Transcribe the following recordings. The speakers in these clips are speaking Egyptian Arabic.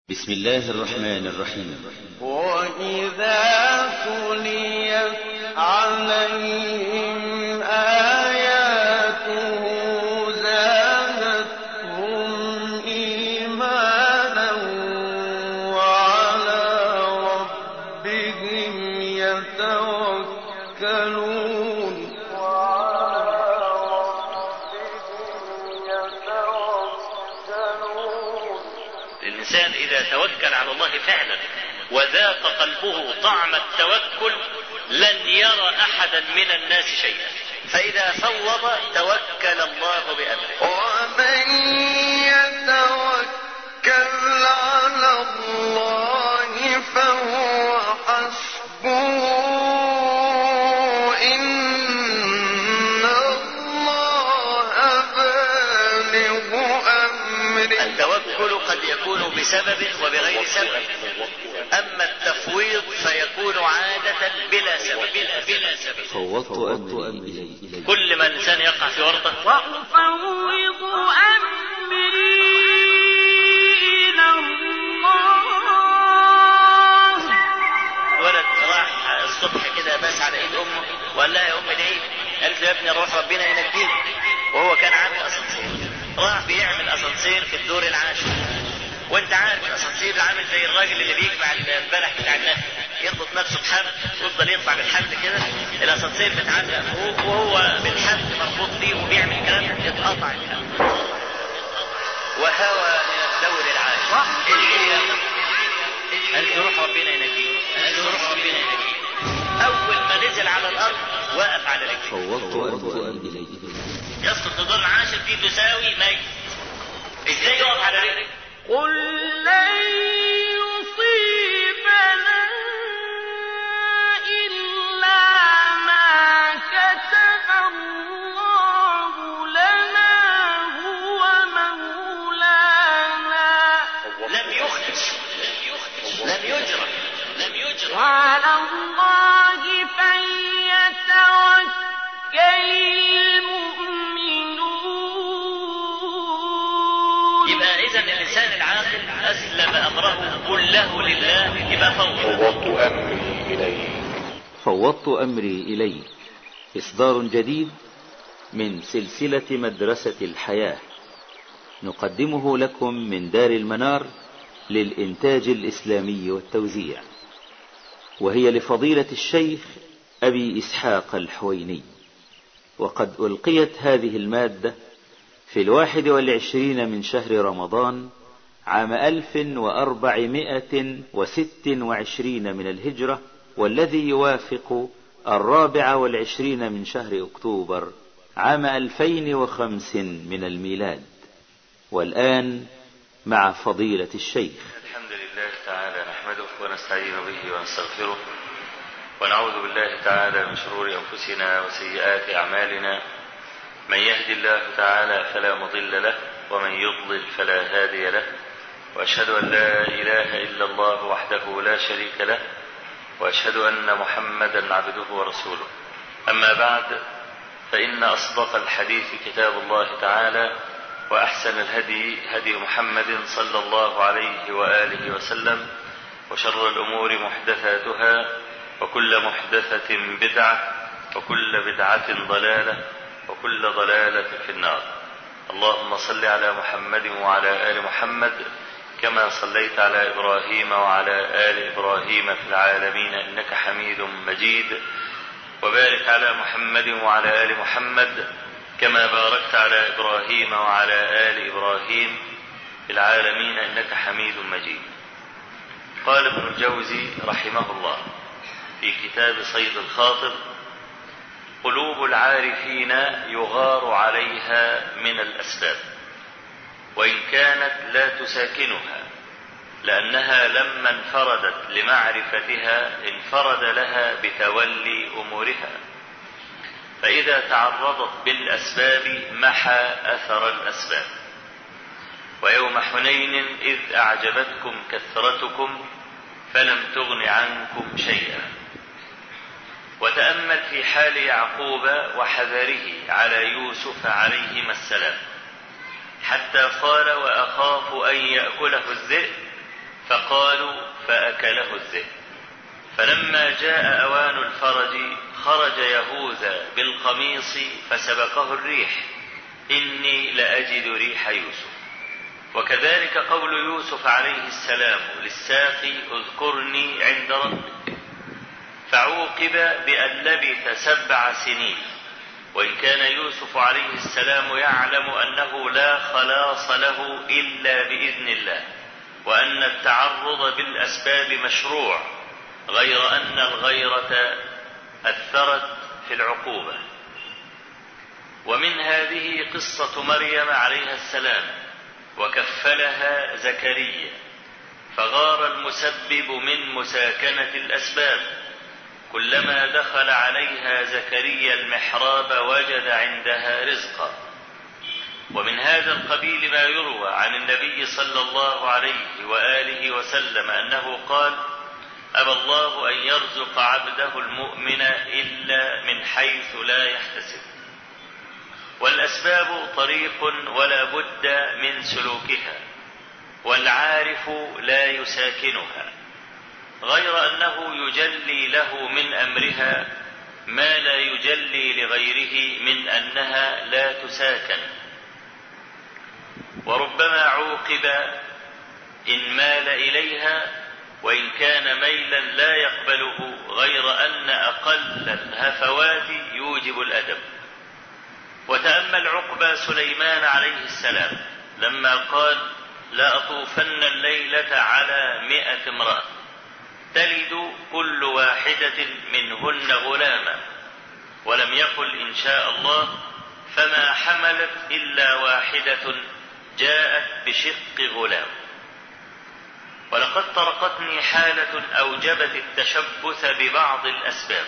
بسم الله الرحمن الرحيم وإذا تليت عليهم آياته زادتهم إيمانا وعلى ربهم يتوكلون الإنسان إذا توكل على الله فعلا وذاق قلبه طعم التوكل لن يرى أحدا من الناس شيئا فإذا فوض توكل الله بأمره ومن يتوكل على الله فهو حسبه إن الله بالغ أمره التوكل قد يكون بسبب وبغير سبب أما التفويض فيكون عادة بلا سبب بلا, بلا سبب فوضت أمري إليه كل ما الإنسان يقع في ورطة وأفوض أمري إلى الله ولد راح الصبح كده بس على ايد امه وقال لها يا ام ادعي قالت له يا ابني روح ربنا ينجيك وهو كان عامل اسانسير راح بيعمل اسانسير في الدور العاشر وانت عارف الاسانسير اللي عامل زي الراجل اللي بيجمع البلح بتاع الناس يربط نفسه بحبل ويفضل يطلع بالحبل كده الاسانسير بتعلق فوق وهو بالحبل مربوط بيه وبيعمل كلام يتقطع الحبل وهوى من الدور العاشر اللي هي قالت له روح ربنا ينجيك قالت له روح ربنا ينجيك اول ما نزل على الارض وقف على رجله فوضت أمري إليه يسقط في الدور العاشر فيه تساوي ميت ازاي يقف على رجله قل لن يصيبنا إلا ما كتب الله لنا هو مولانا لم يخدش لم يجرى لم يجرى وعلى الله فليتوكل المؤمنون يبقى اذا الانسان العاقل اسلم امره كله لله يبقى فوض فوضت أمري إليه فوضت أمري إليه إصدار جديد من سلسلة مدرسة الحياة نقدمه لكم من دار المنار للإنتاج الإسلامي والتوزيع وهي لفضيلة الشيخ أبي إسحاق الحويني وقد ألقيت هذه المادة في الواحد والعشرين من شهر رمضان عام ألف وأربعمائة وست وعشرين من الهجرة والذي يوافق الرابع والعشرين من شهر أكتوبر عام ألفين وخمس من الميلاد والآن مع فضيلة الشيخ الحمد لله تعالى نحمده ونستعين به ونستغفره ونعوذ بالله تعالى من شرور انفسنا وسيئات اعمالنا من يهد الله تعالى فلا مضل له ومن يضلل فلا هادي له واشهد ان لا اله الا الله وحده لا شريك له واشهد ان محمدا عبده ورسوله اما بعد فان اصدق الحديث كتاب الله تعالى واحسن الهدي هدي محمد صلى الله عليه واله وسلم وشر الامور محدثاتها وكل محدثه بدعه وكل بدعه ضلاله وكل ضلاله في النار اللهم صل على محمد وعلى ال محمد كما صليت على ابراهيم وعلى ال ابراهيم في العالمين انك حميد مجيد وبارك على محمد وعلى ال محمد كما باركت على ابراهيم وعلى ال ابراهيم في العالمين انك حميد مجيد قال ابن الجوزي رحمه الله في كتاب صيد الخاطر قلوب العارفين يغار عليها من الاسباب وان كانت لا تساكنها لانها لما انفردت لمعرفتها انفرد لها بتولي امورها فاذا تعرضت بالاسباب محى اثر الاسباب ويوم حنين اذ اعجبتكم كثرتكم فلم تغن عنكم شيئا وتامل في حال يعقوب وحذره على يوسف عليهما السلام حتى قال واخاف ان ياكله الذئب فقالوا فأكله الذئب فلما جاء أوان الفرج خرج يهوذا بالقميص فسبقه الريح إني لأجد ريح يوسف وكذلك قول يوسف عليه السلام للساقي اذكرني عند ربك فعوقب بأن لبث سبع سنين وإن كان يوسف عليه السلام يعلم أنه لا خلاص له إلا بإذن الله وأن التعرض بالأسباب مشروع غير أن الغيرة أثرت في العقوبة ومن هذه قصة مريم عليها السلام وكفلها زكريا فغار المسبب من مساكنة الأسباب كلما دخل عليها زكريا المحراب وجد عندها رزقا ومن هذا القبيل ما يروى عن النبي صلى الله عليه وآله وسلم أنه قال أبى الله أن يرزق عبده المؤمن إلا من حيث لا يحتسب والأسباب طريق ولا بد من سلوكها والعارف لا يساكنها غير أنه يجلي له من أمرها ما لا يجلي لغيره من أنها لا تساكن وربما عوقب إن مال إليها وإن كان ميلا لا يقبله غير أن أقل الهفوات يوجب الأدب وتأمل عقبى سليمان عليه السلام لما قال لأطوفن الليلة على مئة امرأة تلد كل واحدة منهن غلاما ولم يقل إن شاء الله فما حملت إلا واحدة جاءت بشق غلام ولقد طرقتني حالة أوجبت التشبث ببعض الأسباب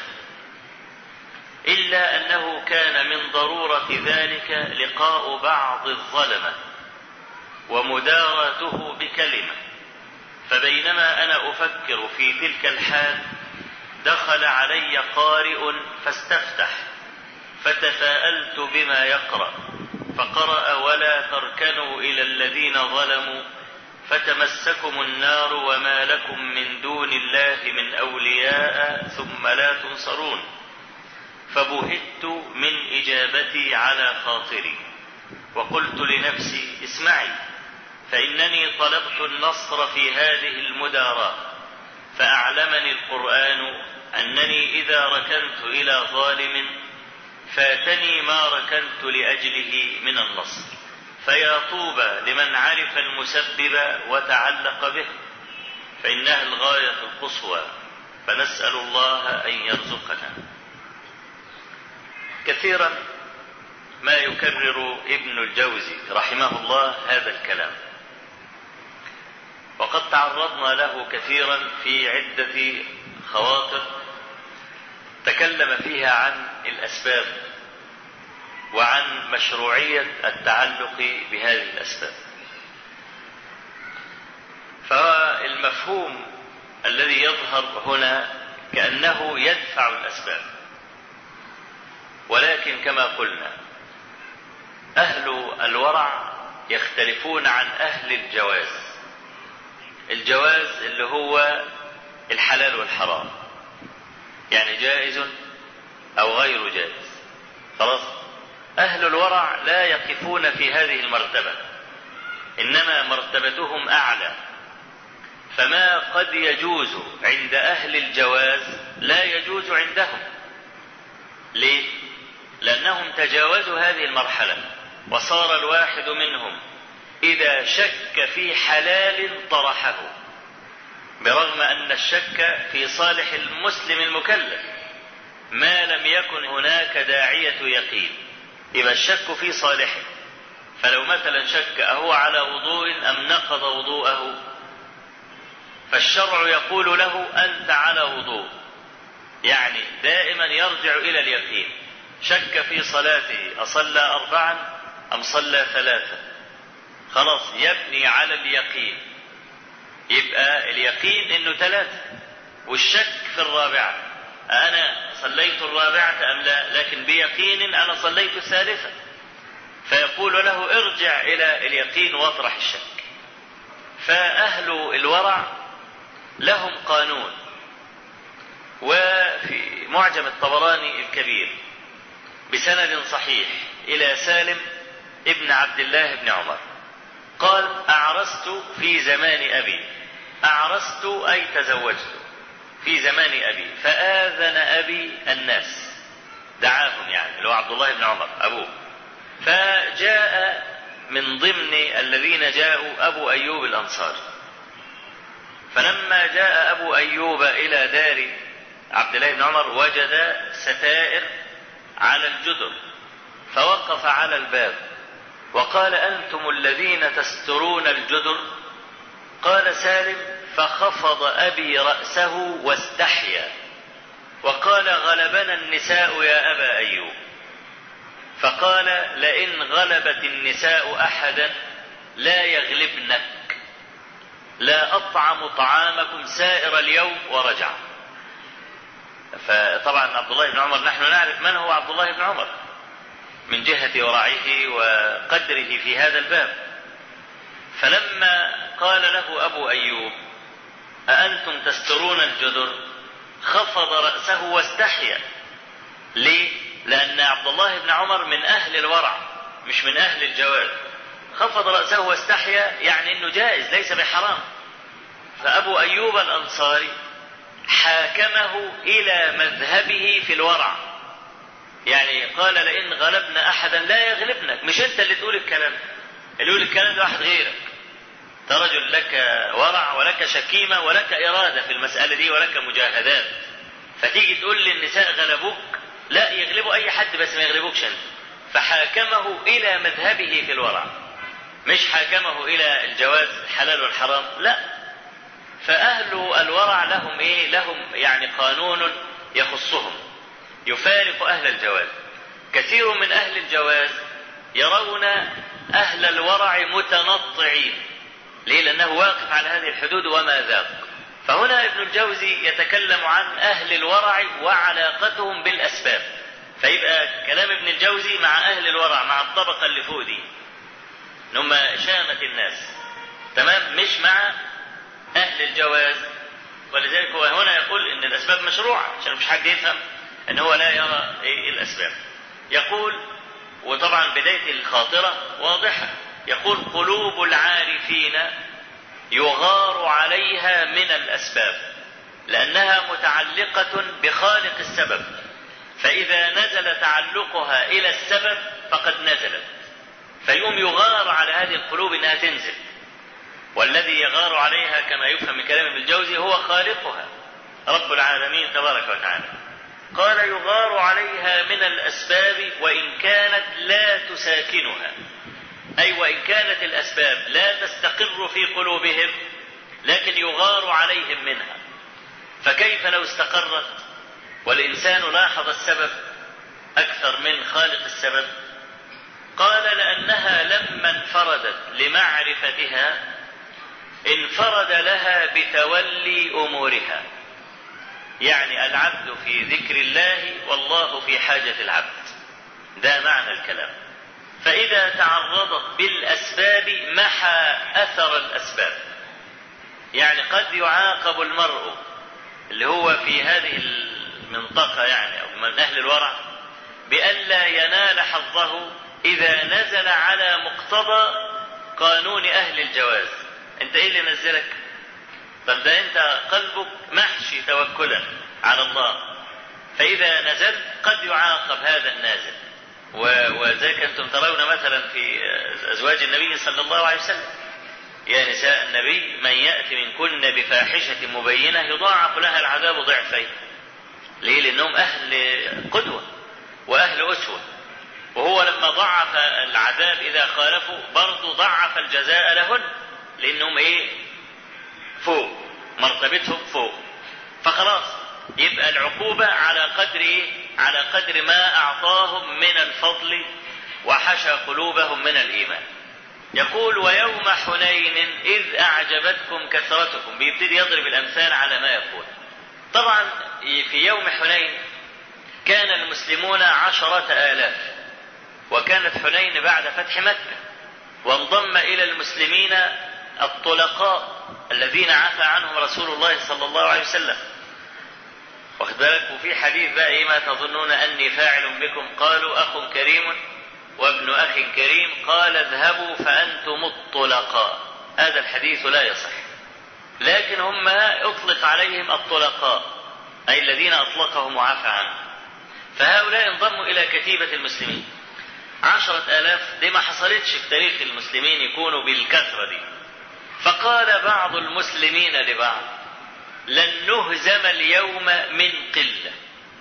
إلا أنه كان من ضرورة ذلك لقاء بعض الظلمة ومداراته بكلمة فبينما أنا أفكر في تلك الحال دخل علي قارئ فاستفتح فتفاءلت بما يقرأ فقرأ ولا تركنوا إلى الذين ظلموا فتمسكم النار وما لكم من دون الله من أولياء ثم لا تنصرون فبهت من إجابتي على خاطري وقلت لنفسي اسمعي فإنني طلبت النصر في هذه المداراة فأعلمني القرآن أنني إذا ركنت إلى ظالم فاتني ما ركنت لأجله من النصر فيا طوبى لمن عرف المسبب وتعلق به فإنها الغاية القصوى فنسأل الله أن يرزقنا كثيرا ما يكرر ابن الجوزي رحمه الله هذا الكلام وقد تعرضنا له كثيرا في عدة خواطر تكلم فيها عن الأسباب وعن مشروعية التعلق بهذه الأسباب فالمفهوم الذي يظهر هنا كأنه يدفع الأسباب ولكن كما قلنا أهل الورع يختلفون عن أهل الجواز الجواز اللي هو الحلال والحرام يعني جائز أو غير جائز خلاص أهل الورع لا يقفون في هذه المرتبة إنما مرتبتهم أعلى فما قد يجوز عند أهل الجواز لا يجوز عندهم ليه؟ لأنهم تجاوزوا هذه المرحلة وصار الواحد منهم إذا شك في حلال طرحه برغم أن الشك في صالح المسلم المكلف ما لم يكن هناك داعية يقين يبقى الشك في صالحه فلو مثلا شك أهو على وضوء أم نقض وضوءه فالشرع يقول له أنت على وضوء يعني دائما يرجع إلى اليقين شك في صلاته أصلى أربعا أم صلى ثلاثة خلاص يبني على اليقين يبقى اليقين انه ثلاثة والشك في الرابعة أنا صليت الرابعة أم لا لكن بيقين أنا صليت الثالثة فيقول له ارجع إلى اليقين واطرح الشك فأهل الورع لهم قانون وفي معجم الطبراني الكبير بسند صحيح إلى سالم ابن عبد الله بن عمر قال أعرست في زمان أبي أعرست أي تزوجت في زمان أبي فآذن أبي الناس دعاهم يعني اللي هو عبد الله بن عمر أبوه فجاء من ضمن الذين جاءوا أبو أيوب الأنصاري فلما جاء أبو أيوب إلى دار عبد الله بن عمر وجد ستائر على الجدر فوقف على الباب وقال أنتم الذين تسترون الجدر قال سالم فخفض أبي رأسه واستحيا وقال غلبنا النساء يا أبا أيوب فقال لئن غلبت النساء أحدا لا يغلبنك لا أطعم طعامكم سائر اليوم ورجع فطبعا عبد الله بن عمر نحن نعرف من هو عبد الله بن عمر من جهة ورعه وقدره في هذا الباب فلما قال له أبو أيوب أأنتم تسترون الجدر خفض رأسه واستحيا ليه؟ لأن عبد الله بن عمر من أهل الورع مش من أهل الجواز خفض رأسه واستحيا يعني أنه جائز ليس بحرام فأبو أيوب الأنصاري حاكمه إلى مذهبه في الورع يعني قال لئن غلبنا أحدا لا يغلبنك مش أنت اللي تقول الكلام اللي يقول الكلام ده واحد غيرك أنت رجل لك ورع ولك شكيمة ولك إرادة في المسألة دي ولك مجاهدات فتيجي تقول للنساء غلبوك لا يغلبوا أي حد بس ما يغلبوكش أنت فحاكمه إلى مذهبه في الورع مش حاكمه إلى الجواز الحلال والحرام لا فأهل الورع لهم إيه لهم يعني قانون يخصهم يفارق أهل الجواز كثير من أهل الجواز يرون أهل الورع متنطعين ليه لأنه واقف على هذه الحدود وما ذاق فهنا ابن الجوزي يتكلم عن أهل الورع وعلاقتهم بالأسباب فيبقى كلام ابن الجوزي مع أهل الورع مع الطبقة اللي فوق دي إن هم شامة الناس تمام مش مع أهل الجواز ولذلك هو هنا يقول إن الأسباب مشروعة عشان مش حد يفهم إن هو لا يرى إيه الأسباب يقول وطبعا بداية الخاطرة واضحة يقول قلوب العارفين يغار عليها من الأسباب لأنها متعلقة بخالق السبب فإذا نزل تعلقها إلى السبب فقد نزلت فيقوم يغار على هذه القلوب أنها تنزل والذي يغار عليها كما يفهم من كلام ابن الجوزي هو خالقها رب العالمين تبارك وتعالى قال يغار عليها من الأسباب وإن كانت لا تساكنها أي وإن كانت الأسباب لا تستقر في قلوبهم لكن يغار عليهم منها فكيف لو استقرت والإنسان لاحظ السبب أكثر من خالق السبب قال لأنها لما انفردت لمعرفتها انفرد لها بتولي أمورها يعني العبد في ذكر الله والله في حاجة العبد ده معنى الكلام فإذا تعرضت بالأسباب محى أثر الأسباب يعني قد يعاقب المرء اللي هو في هذه المنطقة يعني أو من أهل الورع بألا ينال حظه إذا نزل على مقتضى قانون أهل الجواز أنت إيه اللي نزلك؟ طب ده أنت قلبك محشي توكلا على الله فإذا نزل قد يعاقب هذا النازل وذلك أنتم ترون مثلا في أزواج النبي صلى الله عليه وسلم يا نساء النبي من يأتي منكن بفاحشة مبينة يضاعف لها العذاب ضعفين ليه لأنهم أهل قدوة وأهل أسوة وهو لما ضعف العذاب إذا خالفوا برضه ضعف الجزاء لهن لأنهم إيه فوق مرتبتهم فوق فخلاص يبقى العقوبة على قدر إيه؟ على قدر ما أعطاهم من الفضل وحشى قلوبهم من الإيمان يقول ويوم حنين إذ أعجبتكم كثرتكم بيبتدي يضرب الأمثال على ما يقول طبعا في يوم حنين كان المسلمون عشرة آلاف وكانت حنين بعد فتح مكة وانضم إلى المسلمين الطلقاء الذين عفى عنهم رسول الله صلى الله عليه وسلم واخد بالك وفي حديث بقى ايه ما تظنون اني فاعل بكم قالوا اخ كريم وابن اخ كريم قال اذهبوا فانتم الطلقاء هذا الحديث لا يصح لكن هم اطلق عليهم الطلقاء اي الذين اطلقهم وعفى عنهم فهؤلاء انضموا الى كتيبه المسلمين عشرة آلاف دي ما حصلتش في تاريخ المسلمين يكونوا بالكثرة دي فقال بعض المسلمين لبعض لن نهزم اليوم من قلة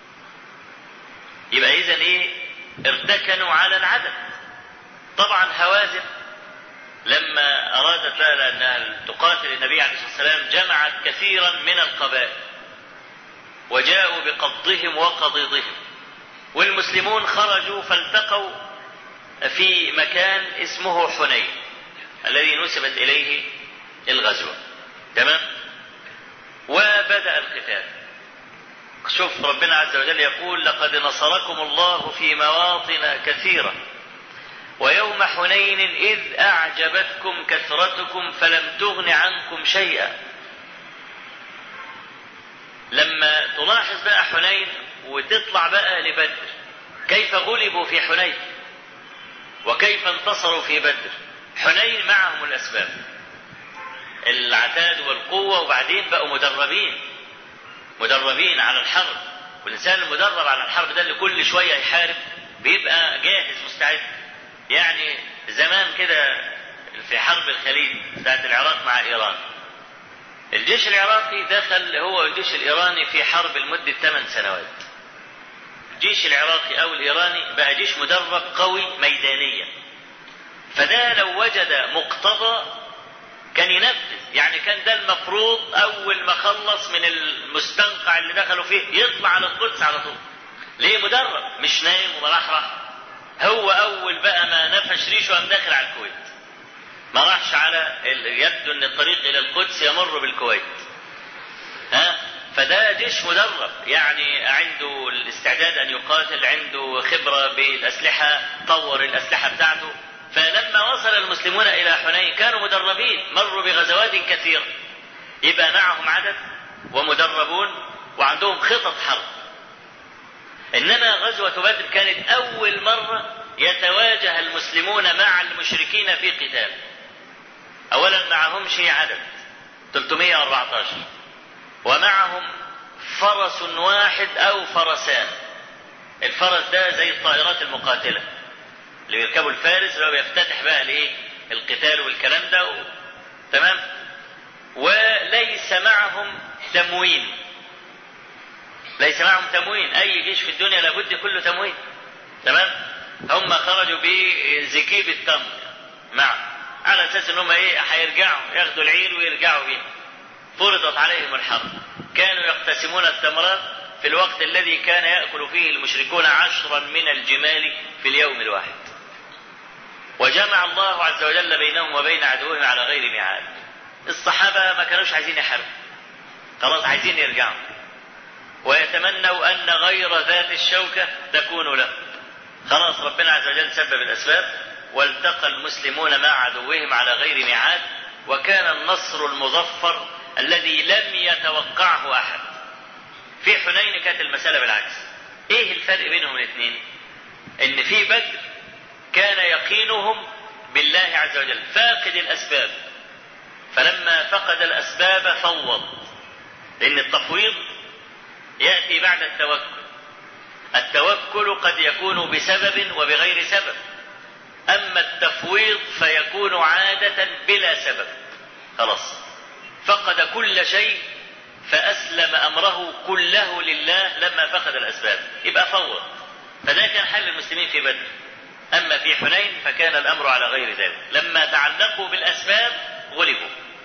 يبقى إذا إيه ارتكنوا على العدد طبعا هوازن لما أرادت لها أنها تقاتل النبي عليه الصلاة والسلام جمعت كثيرا من القبائل وجاءوا بقبضهم وقضيضهم والمسلمون خرجوا فالتقوا في مكان اسمه حنين الذي نسبت إليه الغزوة تمام وبدأ القتال شوف ربنا عز وجل يقول لقد نصركم الله في مواطن كثيرة ويوم حنين إذ أعجبتكم كثرتكم فلم تغن عنكم شيئا لما تلاحظ بقى حنين وتطلع بقى لبدر كيف غلبوا في حنين وكيف انتصروا في بدر حنين معهم الأسباب العتاد والقوة وبعدين بقوا مدربين مدربين على الحرب والإنسان المدرب على الحرب ده اللي كل شوية يحارب بيبقى جاهز مستعد يعني زمان كده في حرب الخليج بتاعت العراق مع إيران الجيش العراقي دخل هو الجيش الإيراني في حرب لمدة 8 سنوات الجيش العراقي أو الإيراني بقى جيش مدرب قوي ميدانيا فده لو وجد مقتضى كان ينفذ يعني كان ده المفروض اول ما خلص من المستنقع اللي دخلوا فيه يطلع على القدس على طول ليه مدرب مش نايم ومرحرح هو اول بقى ما نفش ريشه قام داخل على الكويت ما راحش على يبدو ان الطريق الى القدس يمر بالكويت ها فده جيش مدرب يعني عنده الاستعداد ان يقاتل عنده خبره بالاسلحه طور الاسلحه بتاعته فلما وصل المسلمون الى حنين كانوا مدربين مروا بغزوات كثيره يبقى معهم عدد ومدربون وعندهم خطط حرب انما غزوه بدر كانت اول مره يتواجه المسلمون مع المشركين في قتال اولا معهمش عدد 314 ومعهم فرس واحد او فرسان الفرس ده زي الطائرات المقاتله اللي بيركبوا الفارس اللي هو بيفتتح بقى الايه القتال والكلام ده و... تمام وليس معهم تموين ليس معهم تموين اي جيش في الدنيا لابد كله تموين تمام هم خرجوا بزكيب التمر مع على اساس ان هم ايه هيرجعوا ياخدوا العير ويرجعوا بيه فرضت عليهم الحرب كانوا يقتسمون التمرات في الوقت الذي كان ياكل فيه المشركون عشرا من الجمال في اليوم الواحد وجمع الله عز وجل بينهم وبين عدوهم على غير ميعاد الصحابة ما كانوش عايزين يحاربوا خلاص عايزين يرجعوا ويتمنوا أن غير ذات الشوكة تكون له خلاص ربنا عز وجل سبب الأسباب والتقى المسلمون مع عدوهم على غير ميعاد وكان النصر المظفر الذي لم يتوقعه أحد في حنين كانت المسألة بالعكس ايه الفرق بينهم الاثنين ان في بدر كان يقينهم بالله عز وجل فاقد الاسباب فلما فقد الاسباب فوض لان التفويض ياتي بعد التوكل التوكل قد يكون بسبب وبغير سبب اما التفويض فيكون عاده بلا سبب خلاص فقد كل شيء فاسلم امره كله لله لما فقد الاسباب يبقى فوض فده كان حل المسلمين في بدر أما في حنين فكان الأمر على غير ذلك لما تعلقوا بالأسباب غلبوا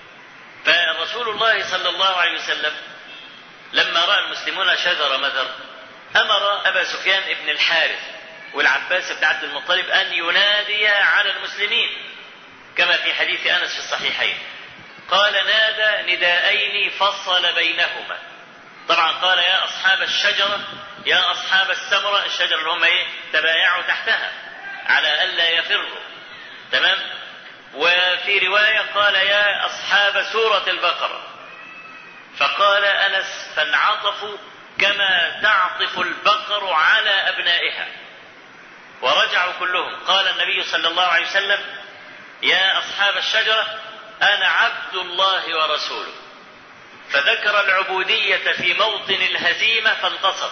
فرسول الله صلى الله عليه وسلم لما رأى المسلمون شذر مذر أمر أبا سفيان بن الحارث والعباس بن عبد المطلب أن ينادي على المسلمين كما في حديث أنس في الصحيحين قال نادى نداءين فصل بينهما طبعا قال يا أصحاب الشجرة يا أصحاب السمرة الشجرة اللي هم إيه تبايعوا تحتها على ألا يفروا تمام وفي رواية قال يا أصحاب سورة البقرة فقال أنس فانعطفوا كما تعطف البقر على أبنائها ورجعوا كلهم قال النبي صلى الله عليه وسلم يا أصحاب الشجرة أنا عبد الله ورسوله فذكر العبودية في موطن الهزيمة فانتصر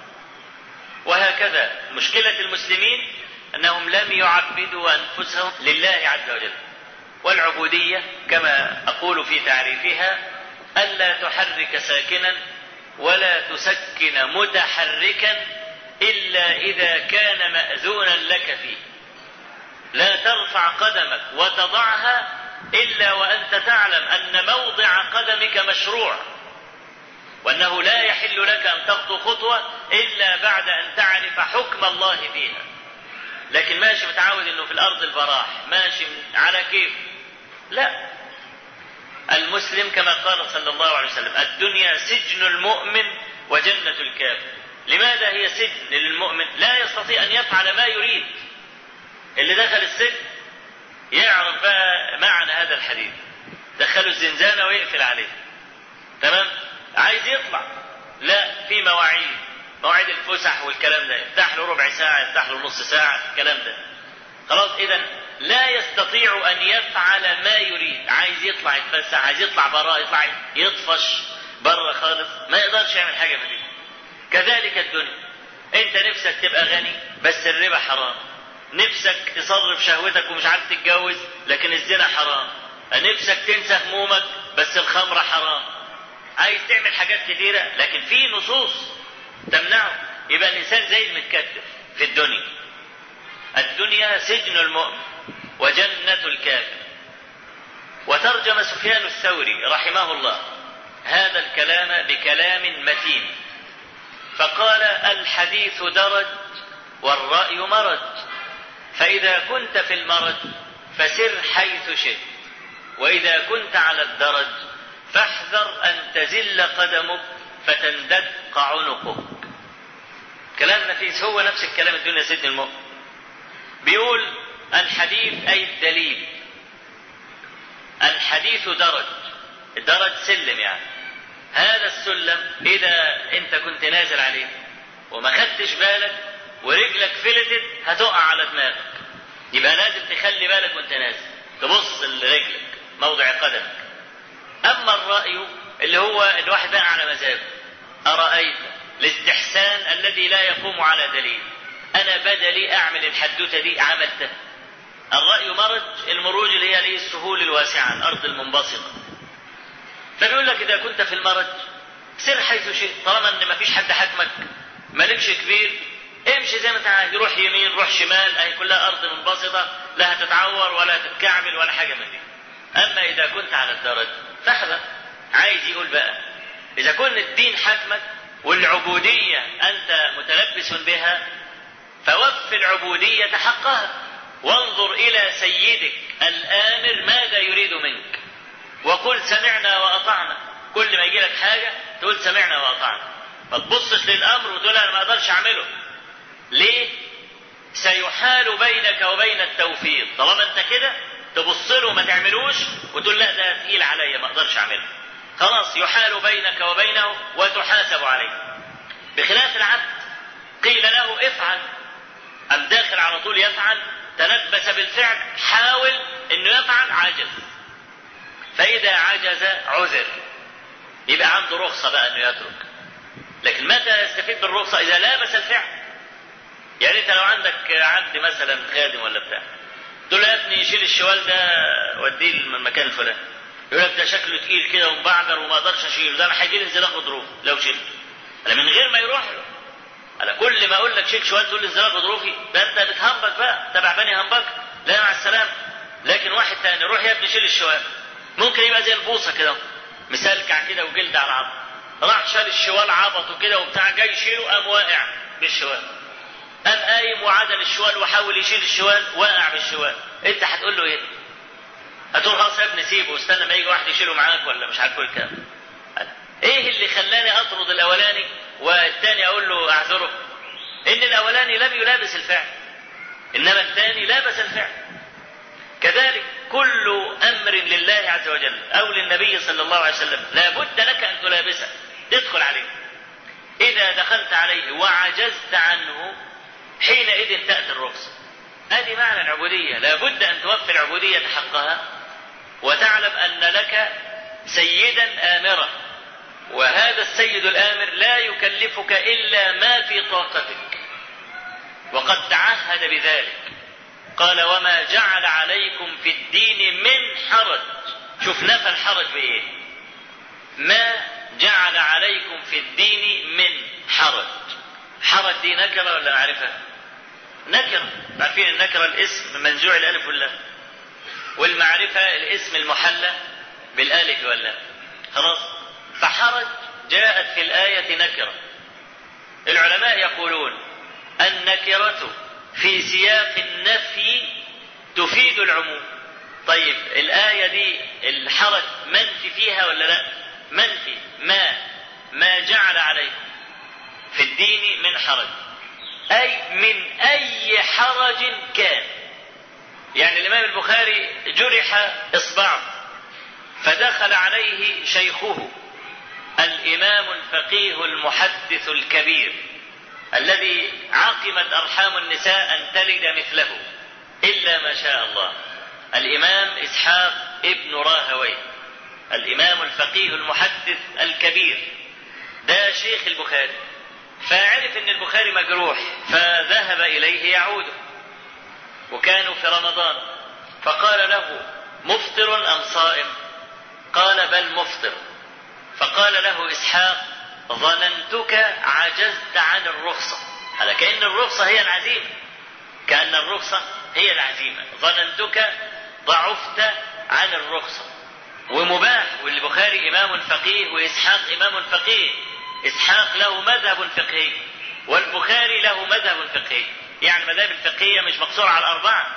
وهكذا مشكلة المسلمين أنهم لم يعبدوا أنفسهم لله عز وجل والعبودية كما أقول في تعريفها ألا تحرك ساكنا ولا تسكن متحركا إلا إذا كان مأذونا لك فيه لا ترفع قدمك وتضعها إلا وأنت تعلم أن موضع قدمك مشروع وأنه لا يحل لك أن تخطو خطوة إلا بعد أن تعرف حكم الله فيها لكن ماشي متعود أنه في الأرض البراح ماشي على كيف لا المسلم كما قال صلى الله عليه وسلم الدنيا سجن المؤمن وجنة الكافر لماذا هي سجن للمؤمن لا يستطيع أن يفعل ما يريد اللي دخل السجن يعرف بقى معنى هذا الحديث دخلوا الزنزانة ويقفل عليه تمام عايز يطلع لا في مواعيد مواعيد الفسح والكلام ده يفتح له ربع ساعة يفتح له نص ساعة الكلام ده خلاص إذا لا يستطيع أن يفعل ما يريد عايز يطلع يتفسح عايز يطلع برا يطلع يطفش بره خالص ما يقدرش يعمل حاجة من دي كذلك الدنيا انت نفسك تبقى غني بس الربا حرام نفسك تصرف شهوتك ومش عارف تتجوز لكن الزنا حرام نفسك تنسى همومك بس الخمرة حرام عايز تعمل حاجات كثيرة لكن في نصوص تمنعه يبقى الإنسان زي المتكتف في الدنيا الدنيا سجن المؤمن وجنة الكافر وترجم سفيان الثوري رحمه الله هذا الكلام بكلام متين فقال الحديث درج والرأي مرج فإذا كنت في المرج فسر حيث شئت وإذا كنت على الدرج فاحذر أن تزل قدمك فتندق عنقك كلام نفيس هو نفس الكلام الدنيا سجن المؤمن بيقول الحديث أي الدليل الحديث درج الدرج سلم يعني هذا السلم إذا أنت كنت نازل عليه وما خدتش بالك ورجلك فلتت هتقع على دماغك يبقى لازم تخلي بالك وانت نازل تبص لرجلك موضع قدمك أما الرأي اللي هو الواحد بقى على مزاجه أرأيت الاستحسان الذي لا يقوم على دليل أنا بدلي أعمل الحدوتة دي عملتها الرأي مرج المروج اللي هي ليه السهول الواسعة الأرض المنبسطة فبيقول لك إذا كنت في المرج سر حيث شئت طالما إن مفيش حد حكمك مالكش كبير امشي زي ما انت عايز روح يمين روح شمال اهي كلها ارض منبسطه لا هتتعور ولا تتكعبل ولا حاجه من دي اما اذا كنت على الدرج فاحذر عايز يقول بقى اذا كن الدين حكمك والعبوديه انت متلبس بها فوف العبوديه حقها وانظر الى سيدك الامر ماذا يريد منك وقل سمعنا واطعنا كل ما يجي لك حاجه تقول سمعنا واطعنا ما تبصش للامر وتقول انا ما اقدرش اعمله ليه سيحال بينك وبين التوفيق طالما انت كده تبص له وما تعملوش وتقول لا ده تقيل عليا ما اقدرش اعمله خلاص يحال بينك وبينه وتحاسب عليه بخلاف العبد قيل له افعل ام داخل على طول يفعل تلبس بالفعل حاول انه يفعل عجز فاذا عجز عذر يبقى عنده رخصه بقى انه يترك لكن متى يستفيد بالرخصه اذا لابس الفعل يعني انت لو عندك عبد مثلا خادم ولا بتاع تقول له يا ابني شيل الشوال ده وديه المكان الفلاني يقول لك ده شكله تقيل كده ومبعبر وما اقدرش اشيله ده انا هيجي لي انزلاق غضروفي لو شلته انا من غير ما يروح له انا كل ما اقول لك شيل شوال تقول لي انزلاق غضروفي ده انت بتهمبك بقى تبع بني همبك لا مع السلامه لكن واحد تاني روح يا ابني شيل الشوال ممكن يبقى زي البوصه كده مسلكع كده وجلد على عظم راح شال الشوال عبطه كده وبتاع جاي يشيله قام واقع بالشوال قام قايم وعدل الشوال وحاول يشيل الشوال وقع بالشوال انت هتقول له ايه؟ هتقول خلاص يا ابني سيبه واستنى ما يجي واحد يشيله معاك ولا مش عارف ايه الكلام ايه اللي خلاني اطرد الاولاني والثاني اقول له اعذره؟ ان الاولاني لم يلابس الفعل انما الثاني لابس الفعل كذلك كل أمر لله عز وجل أو للنبي صلى الله عليه وسلم لابد لك أن تلابسه تدخل عليه إذا دخلت عليه وعجزت عنه حينئذ تأتي الرخصة هذه معنى العبودية لابد أن توفي العبودية حقها وتعلم أن لك سيدا آمرا وهذا السيد الآمر لا يكلفك إلا ما في طاقتك وقد تعهد بذلك قال وما جعل عليكم في الدين من حرج شوف نفى الحرج بإيه ما جعل عليكم في الدين من حرج حرج دي نكرة ولا معرفة نكرة عارفين النكرة الاسم منزوع الألف ولا والمعرفة الاسم المحلى بالألف ولا خلاص فحرج جاءت في الآية نكرة العلماء يقولون النكرة في سياق النفي تفيد العموم طيب الآية دي الحرج منفي فيها ولا لا منفي ما ما جعل عليكم في الدين من حرج أي من أي حرج كان يعني الإمام البخاري جرح إصبعه فدخل عليه شيخه الإمام الفقيه المحدث الكبير الذي عقمت أرحام النساء أن تلد مثله إلا ما شاء الله الإمام إسحاق ابن راهويه الإمام الفقيه المحدث الكبير ده شيخ البخاري فعرف ان البخاري مجروح فذهب اليه يعوده وكانوا في رمضان فقال له مفطر ام صائم قال بل مفطر فقال له اسحاق ظننتك عجزت عن الرخصه هذا كان الرخصه هي العزيمه كان الرخصه هي العزيمه ظننتك ضعفت عن الرخصه ومباح والبخاري امام فقيه واسحاق امام فقيه اسحاق له مذهب فقهي والبخاري له مذهب فقهي يعني المذاهب الفقهيه مش مقصوره على الاربعه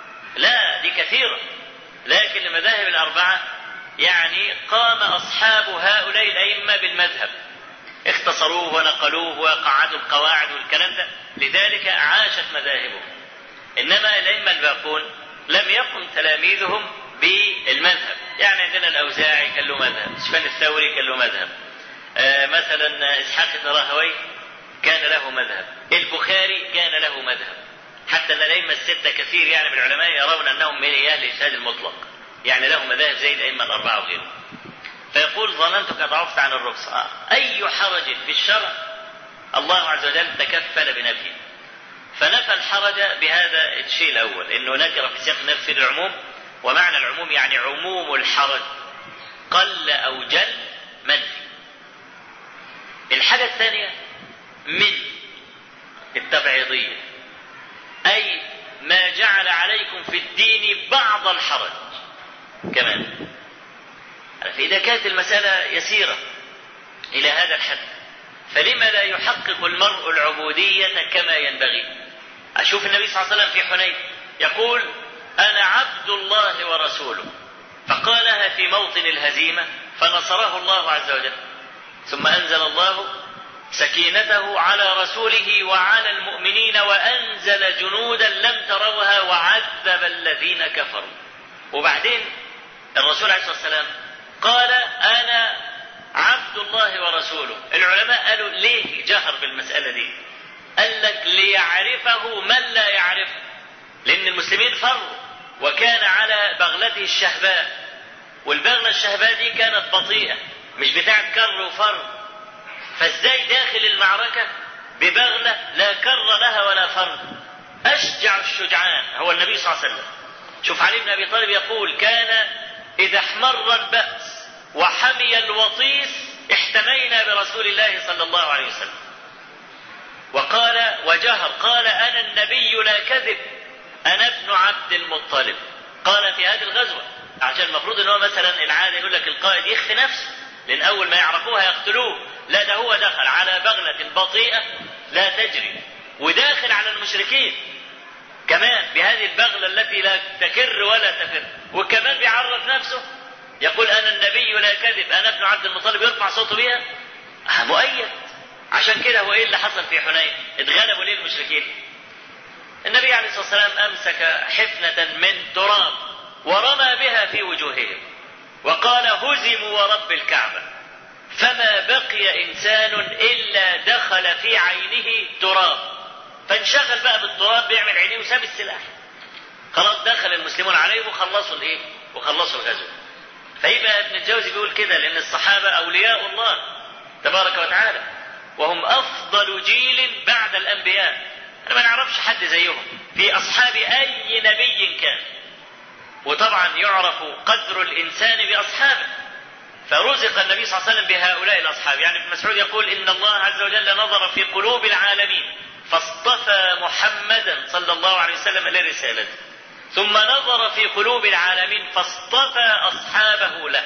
لا دي كثيره لكن المذاهب الاربعه يعني قام اصحاب هؤلاء الائمه بالمذهب اختصروه ونقلوه وقعدوا القواعد والكلام ده لذلك عاشت مذاهبهم انما الائمه الباقون لم يقم تلاميذهم بالمذهب يعني عندنا الاوزاعي كان له مذهب سفيان الثوري كان له مذهب آه مثلا اسحاق بن راهوي كان له مذهب البخاري كان له مذهب حتى ان الائمه السته كثير يعني من العلماء يرون انهم من اهل الاجتهاد المطلق يعني له مذاهب زي الائمه الاربعه وغيرهم فيقول ظننتك ضعفت عن الرخصه آه. اي حرج في الشرع الله عز وجل تكفل بنفيه فنفى الحرج بهذا الشيء الاول انه نكر في سياق نفي العموم ومعنى العموم يعني عموم الحرج قل او جل منفي الحاجة الثانية من التبعيضية أي ما جعل عليكم في الدين بعض الحرج كمان فإذا كانت المسألة يسيرة إلى هذا الحد فلما لا يحقق المرء العبودية كما ينبغي أشوف النبي صلى الله عليه وسلم في حنين يقول أنا عبد الله ورسوله فقالها في موطن الهزيمة فنصره الله عز وجل ثم انزل الله سكينته على رسوله وعلى المؤمنين وانزل جنودا لم تروها وعذب الذين كفروا وبعدين الرسول عليه الصلاه والسلام قال انا عبد الله ورسوله العلماء قالوا ليه جهر بالمساله دي قال لك ليعرفه من لا يعرفه لان المسلمين فروا وكان على بغلته الشهباء والبغله الشهباء دي كانت بطيئه مش بتاعت كر وفر فازاي داخل المعركة ببغلة لا كر لها ولا فر أشجع الشجعان هو النبي صلى الله عليه وسلم شوف علي بن أبي طالب يقول كان إذا احمر البأس وحمي الوطيس احتمينا برسول الله صلى الله عليه وسلم وقال وجهر قال أنا النبي لا كذب أنا ابن عبد المطلب قال في هذه الغزوة عشان المفروض ان هو مثلا العاده يقول لك القائد يخفي نفسه لان اول ما يعرفوها يقتلوه لا ده هو دخل على بغله بطيئه لا تجري وداخل على المشركين كمان بهذه البغله التي لا تكر ولا تفر وكمان بيعرف نفسه يقول انا النبي لا كذب انا ابن عبد المطلب يرفع صوته بها مؤيد عشان كده هو ايه اللي حصل في حنين اتغلبوا ليه المشركين النبي عليه الصلاه والسلام امسك حفنه من تراب ورمى بها في وجوههم وقال هزموا ورب الكعبة فما بقي إنسان إلا دخل في عينه تراب فانشغل بقى بالتراب بيعمل عينيه وساب السلاح خلاص دخل المسلمون عليه وخلصوا الايه وخلصوا الغزو فيبقى ابن الجوزي بيقول كده لان الصحابه اولياء الله تبارك وتعالى وهم افضل جيل بعد الانبياء انا ما نعرفش حد زيهم في اصحاب اي نبي كان وطبعا يعرف قدر الانسان باصحابه فرزق النبي صلى الله عليه وسلم بهؤلاء الاصحاب يعني ابن مسعود يقول ان الله عز وجل نظر في قلوب العالمين فاصطفى محمدا صلى الله عليه وسلم لرسالته ثم نظر في قلوب العالمين فاصطفى اصحابه له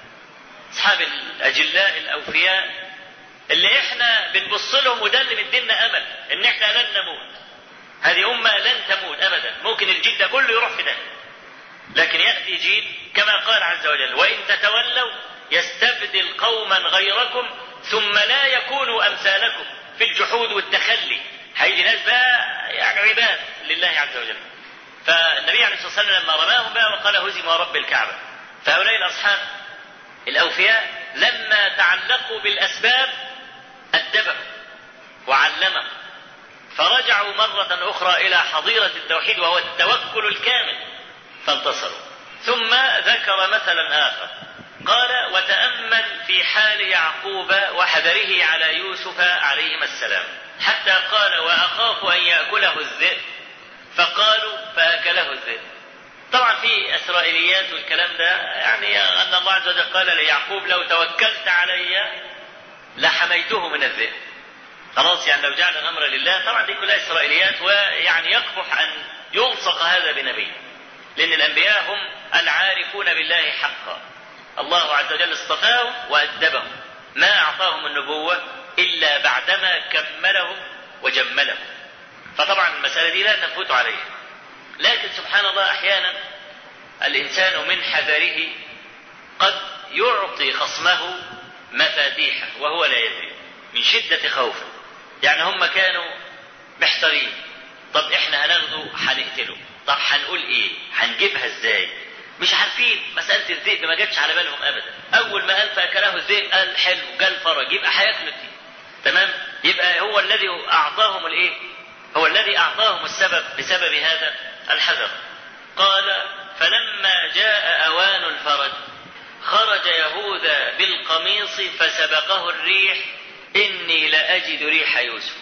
اصحاب الاجلاء الاوفياء اللي احنا بنبص لهم وده اللي مدينا امل ان احنا لن نموت هذه امه لن تموت ابدا ممكن الجيل ده كله يروح في ده لكن ياتي جيل كما قال عز وجل وان تتولوا يستبدل قوما غيركم ثم لا يكونوا امثالكم في الجحود والتخلي هيجي ناس بقى يعني عباد لله عز وجل فالنبي عليه الصلاه والسلام لما رماهم بقى وقال هزم رب الكعبه فهؤلاء الاصحاب الاوفياء لما تعلقوا بالاسباب ادبهم وعلمهم فرجعوا مرة أخرى إلى حظيرة التوحيد وهو التوكل الكامل فانتصروا ثم ذكر مثلا آخر قال وتأمل في حال يعقوب وحذره على يوسف عليهما السلام حتى قال وأخاف أن يأكله الذئب فقالوا فأكله الذئب طبعا في اسرائيليات والكلام ده يعني ان الله عز وجل قال ليعقوب لو توكلت علي لحميته من الذئب خلاص يعني لو جعل الامر لله طبعا دي كلها اسرائيليات ويعني يقبح ان يلصق هذا بنبي لان الانبياء هم العارفون بالله حقا الله عز وجل اصطفاهم وادبهم ما اعطاهم النبوه الا بعدما كملهم وجملهم فطبعا المساله دي لا تفوت عليه لكن سبحان الله احيانا الانسان من حذره قد يعطي خصمه مفاتيحه وهو لا يدري من شده خوفه يعني هم كانوا محتارين طب احنا هناخده هنقتله طب هنقول ايه هنجيبها ازاي مش عارفين مسألة الذئب ما جاتش على بالهم أبدا أول ما قال فأكله الذئب قال حلو قال فرج يبقى هياكلوا دي تمام يبقى هو الذي أعطاهم الإيه هو الذي أعطاهم السبب بسبب هذا الحذر قال فلما جاء أوان الفرج خرج يهوذا بالقميص فسبقه الريح إني لأجد ريح يوسف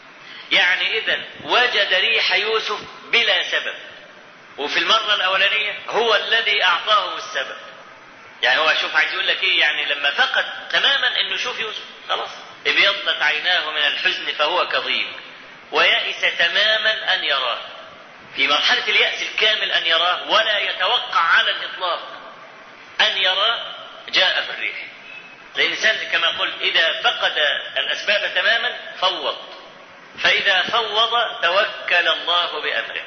يعني إذا وجد ريح يوسف بلا سبب وفي المرة الأولانية هو الذي أعطاهم السبب يعني هو شوف عايز يقول لك إيه يعني لما فقد تماما إنه يشوف يوسف خلاص ابيضت عيناه من الحزن فهو كظيم ويأس تماما أن يراه في مرحلة اليأس الكامل أن يراه ولا يتوقع على الإطلاق أن يراه جاء في الريح الإنسان كما قلت إذا فقد الأسباب تماما فوض فإذا فوض توكل الله بأمره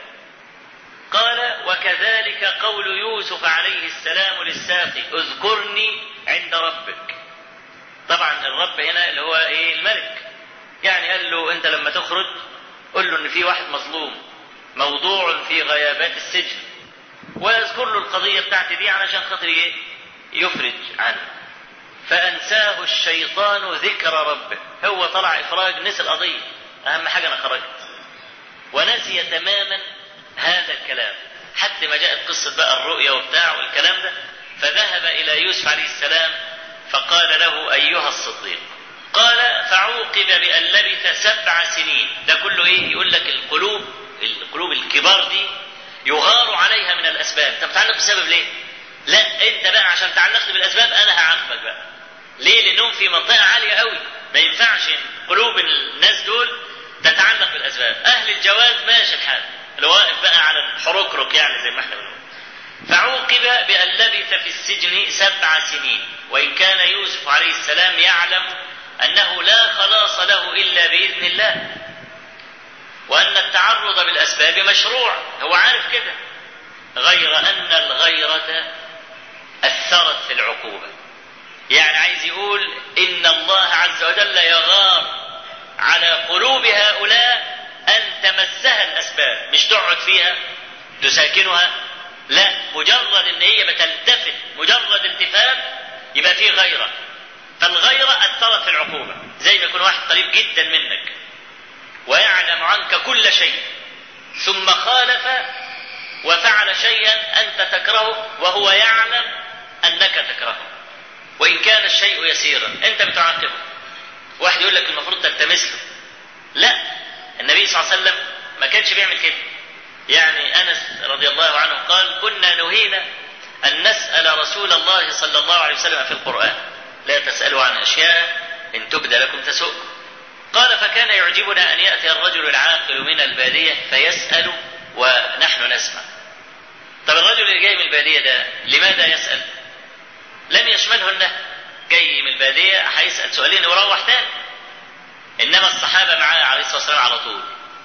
قال وكذلك قول يوسف عليه السلام للساقي اذكرني عند ربك طبعا الرب هنا اللي هو ايه الملك يعني قال له انت لما تخرج قل له ان في واحد مظلوم موضوع في غيابات السجن ويذكر له القضية بتاعتي دي علشان خاطر ايه يفرج عنه فأنساه الشيطان ذكر ربه هو طلع إفراج نسي القضية أهم حاجة أنا خرجت ونسي تماما هذا الكلام حتى ما جاءت قصة بقى الرؤيا وبتاع والكلام ده فذهب إلى يوسف عليه السلام فقال له أيها الصديق قال فعوقب بأن لبث سبع سنين ده كله إيه يقول لك القلوب القلوب الكبار دي يغار عليها من الأسباب طب تعلق بالسبب ليه لا انت بقى عشان تعلقت بالاسباب انا هعاقبك بقى ليه لانهم في منطقه عاليه قوي ما ينفعش قلوب الناس دول تتعلق بالاسباب اهل الجواز ماشي الحال اللي واقف بقى على الحركرك يعني زي ما احنا بنقول فعوقب بأن لبث في السجن سبع سنين وإن كان يوسف عليه السلام يعلم أنه لا خلاص له إلا بإذن الله وأن التعرض بالأسباب مشروع هو عارف كده غير أن الغيرة أثرت في العقوبة يعني عايز يقول إن الله عز وجل يغار على قلوب هؤلاء أن تمسها الأسباب مش تقعد فيها تساكنها لا مجرد ان هي بتلتفت مجرد التفات يبقى فيه غيره فالغيره اثرت في العقوبه زي ما يكون واحد قريب جدا منك ويعلم عنك كل شيء ثم خالف وفعل شيئا انت تكرهه وهو يعلم انك تكرهه وان كان الشيء يسيرا انت بتعاقبه واحد يقول لك المفروض تلتمس له لا النبي صلى الله عليه وسلم ما كانش بيعمل كده يعني انس رضي الله عنه قال كنا نهينا ان نسال رسول الله صلى الله عليه وسلم في القران لا تسالوا عن اشياء ان تبد لكم تسؤكم قال فكان يعجبنا ان ياتي الرجل العاقل من الباديه فيسال ونحن نسمع طب الرجل اللي جاي من الباديه ده لماذا يسال لم يشمله النهي جاي من الباديه هيسال سؤالين ويروح تاني انما الصحابه معاه عليه الصلاه والسلام على طول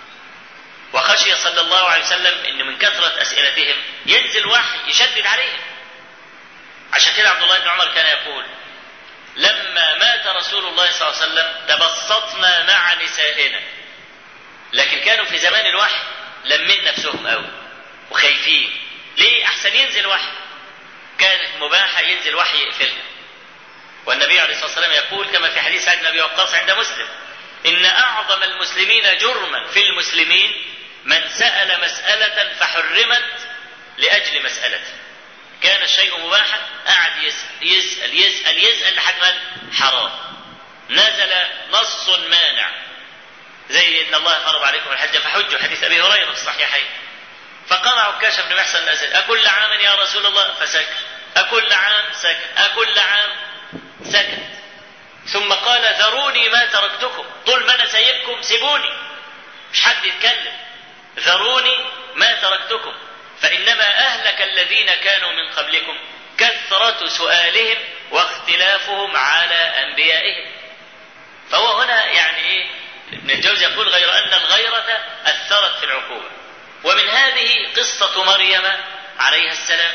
وخشي صلى الله عليه وسلم ان من كثره اسئلتهم ينزل وحي يشدد عليهم عشان كده عبد الله بن عمر كان يقول لما مات رسول الله صلى الله عليه وسلم تبسطنا مع نسائنا لكن كانوا في زمان الوحي لمين نفسهم قوي وخايفين ليه احسن ينزل وحي كانت مباحه ينزل وحي يقفلها والنبي عليه الصلاه والسلام يقول كما في حديث سعد بن ابي وقاص عند مسلم ان اعظم المسلمين جرما في المسلمين من سال مساله فحرمت لاجل مسالته كان الشيء مباحا قعد يسال يسال يسال يسال لحد ما حرام نزل نص مانع زي ان الله فرض عليكم الحج فحجوا حديث ابي هريره في الصحيحين فقام عكاش بن محسن الاسد اكل عام يا رسول الله فسكت اكل عام سكت اكل عام سكت ثم قال ذروني ما تركتكم طول ما انا سايبكم سيبوني مش حد يتكلم ذروني ما تركتكم فانما اهلك الذين كانوا من قبلكم كثره سؤالهم واختلافهم على انبيائهم فهو هنا يعني ايه ابن الجوزي يقول غير ان الغيره اثرت في العقوبه ومن هذه قصه مريم عليها السلام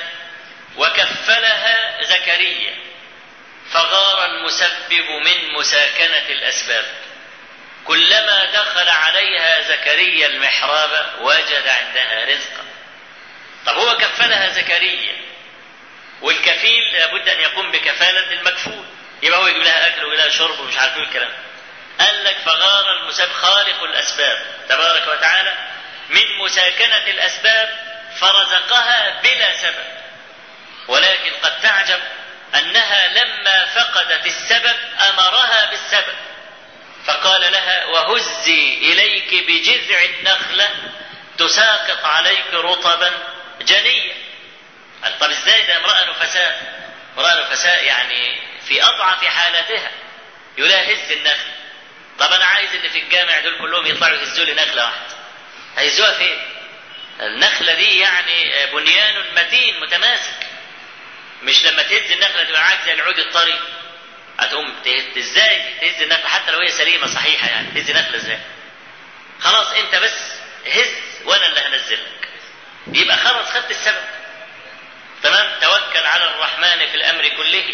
وكفلها زكريا فغار المسبب من مساكنه الاسباب كلما دخل عليها زكريا المحراب وجد عندها رزقا طب هو كفلها زكريا والكفيل لابد ان يقوم بكفاله المكفول يبقى هو يجيب لها اكل ويجيب لها شرب ومش عارف ايه الكلام قال لك فغار المسبب خالق الاسباب تبارك وتعالى من مساكنه الاسباب فرزقها بلا سبب ولكن قد تعجب انها لما فقدت السبب امرها بالسبب فقال لها وهزي اليك بجذع النخله تساقط عليك رطبا جنيا قال طب ازاي ده امراه نفساء امراه نفساء يعني في اضعف حالاتها يقول لها هز النخل طب انا عايز اللي في الجامع دول كلهم يطلعوا يهزوا لي نخله واحده هيهزوها فين النخله دي يعني بنيان متين متماسك مش لما تهز النخله تبقى معاك زي العود الطري هتقوم تهز ازاي تهز النخله حتى لو هي سليمه صحيحه يعني تهز نخله ازاي خلاص انت بس هز وانا اللي هنزلك يبقى خلاص خدت السبب تمام توكل على الرحمن في الامر كله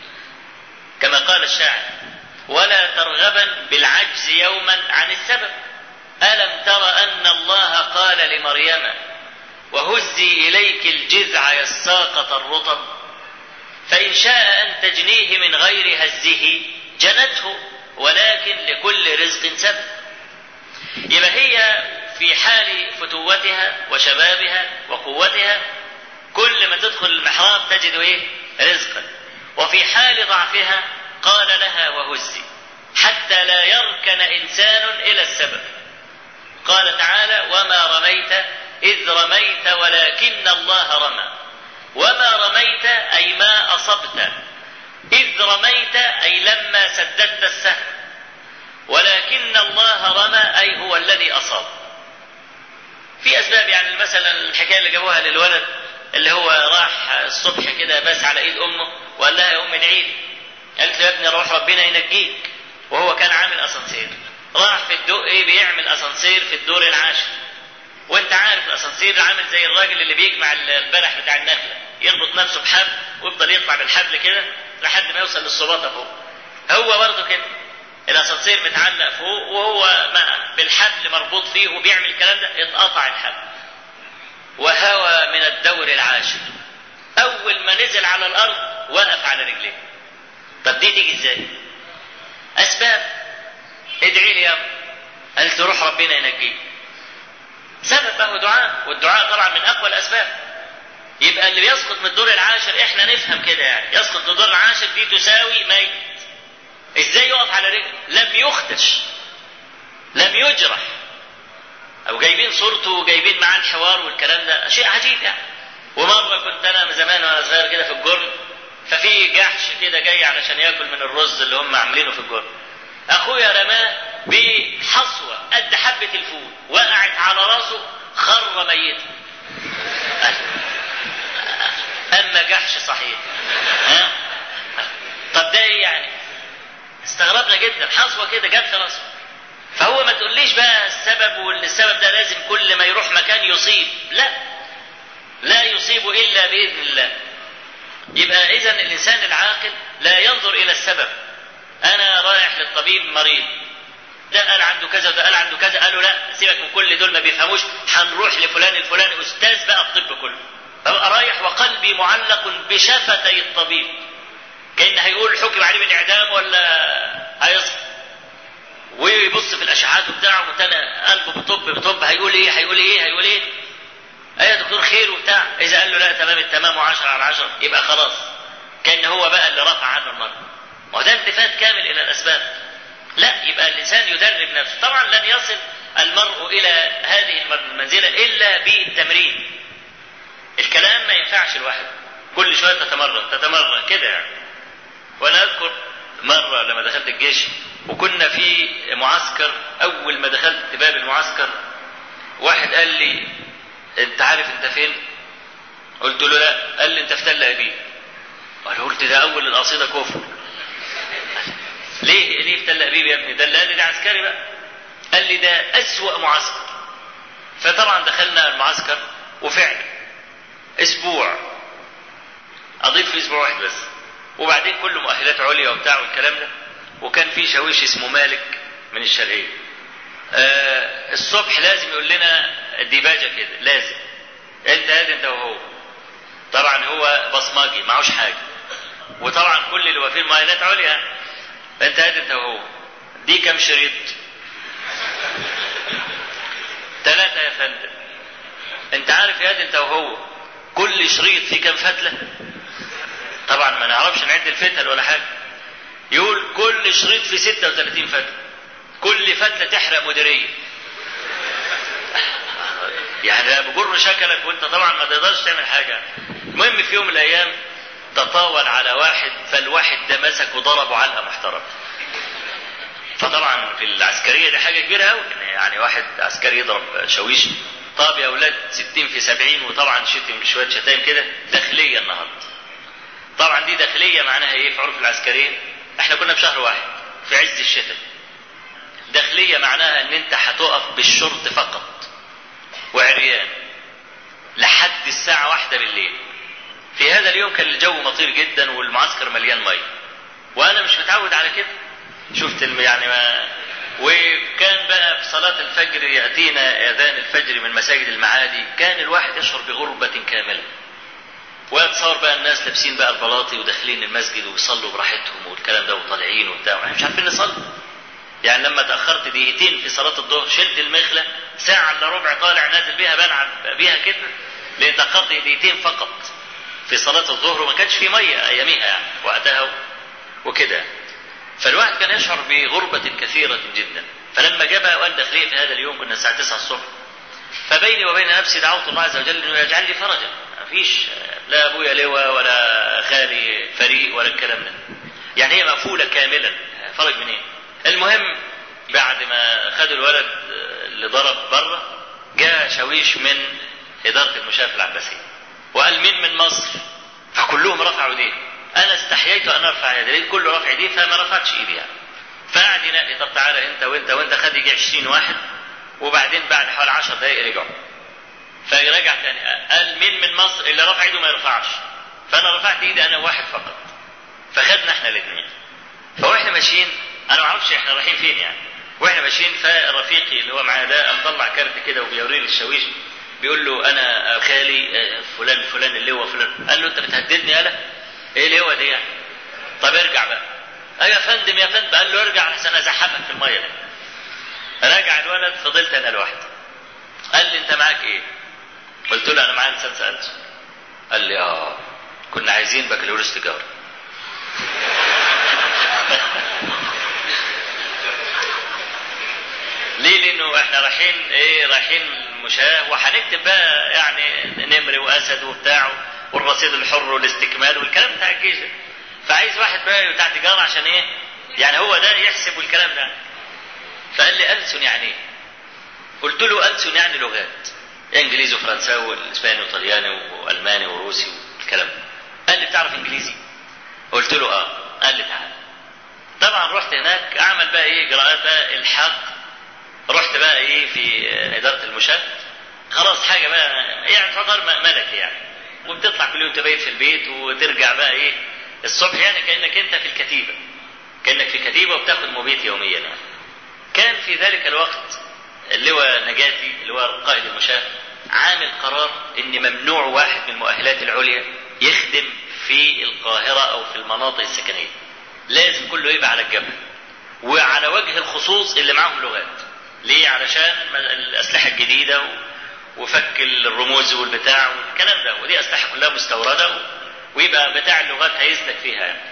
كما قال الشاعر ولا ترغبا بالعجز يوما عن السبب الم تر ان الله قال لمريم وهزي اليك الجذع يساقط الرطب فان شاء ان تجنيه من غير هزه جنته ولكن لكل رزق سبب يبقى هي في حال فتوتها وشبابها وقوتها كل ما تدخل المحراب تجد ايه رزقا وفي حال ضعفها قال لها وهزي حتى لا يركن انسان الى السبب قال تعالى وما رميت اذ رميت ولكن الله رمى وما رميت اي ما اصبت اذ رميت اي لما سددت السهم ولكن الله رمى اي هو الذي اصاب في اسباب يعني مثلا الحكايه اللي جابوها للولد اللي هو راح الصبح كده بس على ايد امه وقال لها يا ام ادعي لي قالت له يا ابني روح ربنا ينجيك وهو كان عامل اسانسير راح في الدق بيعمل اسانسير في الدور العاشر وانت عارف الاسانسير عامل زي الراجل اللي بيجمع البلح بتاع النخله يربط نفسه بحبل ويفضل يطلع بالحبل كده لحد ما يوصل للصباطه فوق هو برضه كده الاسانسير متعلق فوق وهو مع بالحبل مربوط فيه وبيعمل الكلام ده اتقطع الحبل وهوى من الدور العاشر اول ما نزل على الارض وقف على رجليه طب دي تيجي ازاي اسباب ادعي لي يا ابني قالت له روح ربنا ينجيك سبب له دعاء والدعاء طبعا من اقوى الاسباب يبقى اللي بيسقط من الدور العاشر احنا نفهم كده يعني يسقط من الدور العاشر دي تساوي ميت ازاي يقف على رجله لم يخدش لم يجرح او جايبين صورته وجايبين معاه الحوار والكلام ده شيء عجيب يعني ومره كنت انا من زمان وانا صغير كده في الجرن ففي جحش كده جاي علشان ياكل من الرز اللي هم عاملينه في الجرن اخويا رماه بحصوه قد حبه الفول وقعت على راسه خر ميتا اما جحش صحيح ها طب ده ايه يعني استغربنا جدا حصوه كده جت في راسه فهو ما تقوليش بقى السبب وان السبب ده لازم كل ما يروح مكان يصيب لا لا يصيب الا باذن الله يبقى اذا الانسان العاقل لا ينظر الى السبب انا رايح للطبيب مريض ده قال عنده كذا وده قال عنده كذا قالوا لا سيبك من كل دول ما بيفهموش هنروح لفلان الفلاني استاذ بقى الطب كله فبقى رايح وقلبي معلق بشفتي الطبيب كان هيقول حكم عليه بالاعدام ولا هيصحى ويبص في الاشعاعات بتاعه وتاني قلبه بطب بطب هيقول ايه هيقول ايه هيقول ايه ايه يا دكتور خير وبتاع اذا قال له لا تمام التمام وعشرة على عشرة يبقى خلاص كان هو بقى اللي رفع عنه المرض ما هو ده التفات كامل الى الاسباب لا يبقى الانسان يدرب نفسه طبعا لن يصل المرء الى هذه المنزله الا بالتمرين الكلام ما ينفعش الواحد كل شويه تتمرن تتمرن كده يعني وانا اذكر مره لما دخلت الجيش وكنا في معسكر اول ما دخلت باب المعسكر واحد قال لي انت عارف انت فين قلت له لا قال لي انت في تل ابيب انا قلت ده اول القصيده كفر ليه ليه في تل ابيب يا ابني ده اللي قال لي ده عسكري بقى قال لي ده اسوا معسكر فطبعا دخلنا المعسكر وفعلا اسبوع اضيف في اسبوع واحد بس وبعدين كله مؤهلات عليا وبتاع والكلام ده وكان في شاويش اسمه مالك من الشرقيه آه الصبح لازم يقول لنا ديباجه كده لازم انت هادي انت وهو طبعا هو بصماجي معهوش حاجه وطبعا كل اللي واقفين مؤهلات عليا انت هادي انت وهو دي كام شريط ثلاثة يا فندم انت عارف يا هادي انت وهو كل شريط فيه كام فتلة طبعا ما نعرفش نعد الفتل ولا حاجة يقول كل شريط فيه 36 فتلة كل فتلة تحرق مديرية يعني بجر شكلك وانت طبعا ما تقدرش تعمل حاجة المهم في يوم من الايام تطاول على واحد فالواحد ده مسك وضربه علقة محترمة فطبعا في العسكرية دي حاجة كبيرة قوي يعني واحد عسكري يضرب شاويش طب يا اولاد 60 في 70 وطبعا شتم شوية شتايم كده داخلية النهارده طبعا دي داخلية معناها ايه في عرف العسكريين احنا كنا في شهر واحد في عز الشتاء داخلية معناها ان انت هتقف بالشرط فقط وعريان لحد الساعة واحدة بالليل في هذا اليوم كان الجو مطير جدا والمعسكر مليان مية وانا مش متعود على كده شفت الم... يعني ما وكان بقى في صلاة الفجر يأتينا أذان الفجر من مساجد المعادي كان الواحد يشعر بغربة كاملة ويتصور بقى الناس لابسين بقى البلاطي وداخلين المسجد ويصلوا براحتهم والكلام ده وطالعين وبتاع واحنا مش عارفين نصلي يعني لما تاخرت دقيقتين في صلاه الظهر شلت المخله ساعه الا ربع طالع نازل بيها بلعب بيها كده لان تاخرت دقيقتين فقط في صلاه الظهر وما كانش في ميه اياميها يعني وقتها وكده فالواحد كان يشعر بغربة كثيرة جدا فلما جاء بقى وان داخلية في هذا اليوم كنا الساعة 9 الصبح فبيني وبين نفسي دعوت الله عز وجل انه يجعل لي فرجا ما فيش لا ابويا لواء ولا خالي فريق ولا الكلام ده يعني هي مقفولة كاملا فرج منين إيه؟ المهم بعد ما خدوا الولد اللي ضرب بره جاء شاويش من إدارة المشافة العباسية وقال مين من مصر فكلهم رفعوا ايديهم انا استحييت ان ارفع يدي لقيت كله رافع ايديه فما رفعتش ايدي يعني. فقعد ينقي طب تعالى انت وانت وانت خد يجي 20 واحد وبعدين بعد حوالي 10 دقائق رجعوا فرجع تاني قال مين من مصر اللي رفع ايده ما يرفعش فانا رفعت ايدي انا واحد فقط فخدنا احنا الاثنين فواحنا ماشيين انا ما اعرفش احنا رايحين فين يعني واحنا ماشيين فرفيقي اللي هو معايا ده قام طلع كارت كده وبيوري لي الشاويش بيقول له انا خالي آه، فلان فلان اللواء فلان قال له انت بتهددني انا ايه اللواء دي يعني طب ارجع بقى ايوه يا فندم يا فندم قال له ارجع عشان ازحفك في الميه رجع الولد فضلت انا لوحدي قال لي انت معاك ايه قلت له انا معايا لسان سالته قال لي اه كنا عايزين بكالوريوس تجاره ليه لانه احنا رايحين ايه رايحين مشاه وهنكتب بقى يعني نمر واسد وبتاع والرصيد الحر والاستكمال والكلام بتاع الجيش ده. فعايز واحد بقى بتاع تجاره عشان ايه يعني هو ده يحسب والكلام ده فقال لي ألسن يعني ايه قلت له ألسن يعني لغات انجليزي وفرنساوي والاسباني وطلياني والماني وروسي والكلام ده قال لي بتعرف انجليزي قلت له اه قال لي تعال طبعا رحت هناك اعمل بقى ايه اجراءات بقى الحاق رحت بقى ايه في اداره المشاة خلاص حاجه بقى يعني تعتبر ملكي يعني وبتطلع كل يوم تبيت في البيت وترجع بقى ايه الصبح يعني كانك انت في الكتيبه كانك في كتيبه وبتاخد مبيت يوميا يعني كان في ذلك الوقت اللواء نجاتي اللي هو قائد المشاة عامل قرار ان ممنوع واحد من المؤهلات العليا يخدم في القاهرة او في المناطق السكنية لازم كله يبقى على الجبهة وعلى وجه الخصوص اللي معاهم لغات ليه علشان الاسلحة الجديدة و- وفك الرموز والبتاع والكلام ده ودي اسلحة كلها مستوردة و- ويبقى بتاع اللغات هيسلك فيها يعني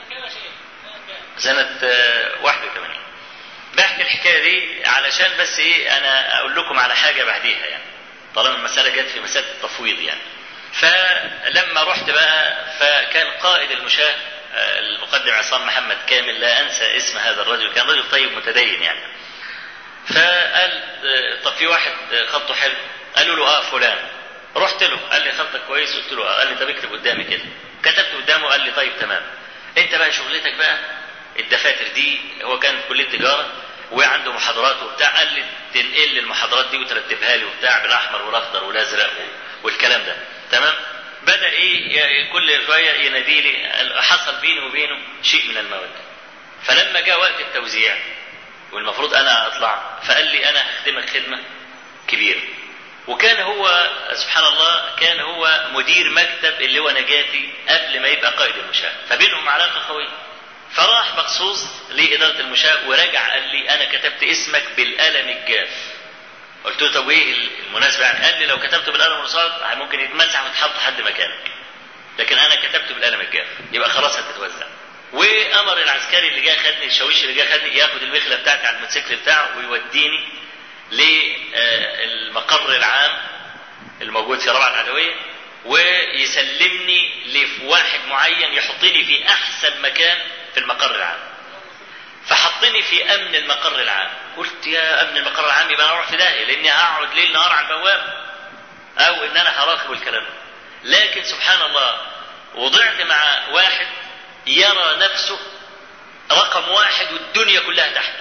سنة آه، 81 بحكي الحكايه دي علشان بس ايه انا اقول لكم على حاجه بعديها يعني طالما المساله جت في مساله التفويض يعني فلما رحت بقى فكان قائد المشاة آه، المقدم عصام محمد كامل لا انسى اسم هذا الرجل كان رجل طيب متدين يعني فقال آه، طب في واحد آه، خطه حلو قالوا له اه فلان رحت له قال لي خطك كويس قلت له اه قال لي طب اكتب قدامي كده كتبت قدامه قال لي طيب تمام انت بقى شغلتك بقى الدفاتر دي هو كان في كليه تجاره وعنده محاضرات وبتاع قال لي تنقل لي المحاضرات دي وترتبها لي وبتاع بالاحمر والاخضر والازرق و- والكلام ده تمام بدا ايه ي- كل شويه ينادي لي حصل بيني وبينه شيء من الموده فلما جاء وقت التوزيع والمفروض انا اطلع فقال لي انا هخدمك خدمه كبيره وكان هو سبحان الله كان هو مدير مكتب اللي هو نجاتي قبل ما يبقى قائد المشاة فبينهم علاقه قويه فراح مخصوص لإدارة المشاة ورجع قال لي أنا كتبت اسمك بالقلم الجاف قلت له طب وإيه المناسبة يعني قال لي لو كتبته بالقلم الرصاص ممكن يتمسح ويتحط حد مكانك لكن أنا كتبته بالقلم الجاف يبقى خلاص هتتوزع وأمر العسكري اللي جاي خدني الشاويش اللي جاي خدني ياخد المخلة بتاعتي على الموتوسيكل بتاعه ويوديني للمقر العام الموجود في رابعة العدوية ويسلمني لواحد معين يحطني في أحسن مكان في المقر العام فحطني في امن المقر العام قلت يا امن المقر العام يبقى انا اروح في داهيه لاني هقعد ليل نهار على البوابه او ان انا هراقب الكلام ده لكن سبحان الله وضعت مع واحد يرى نفسه رقم واحد والدنيا كلها تحت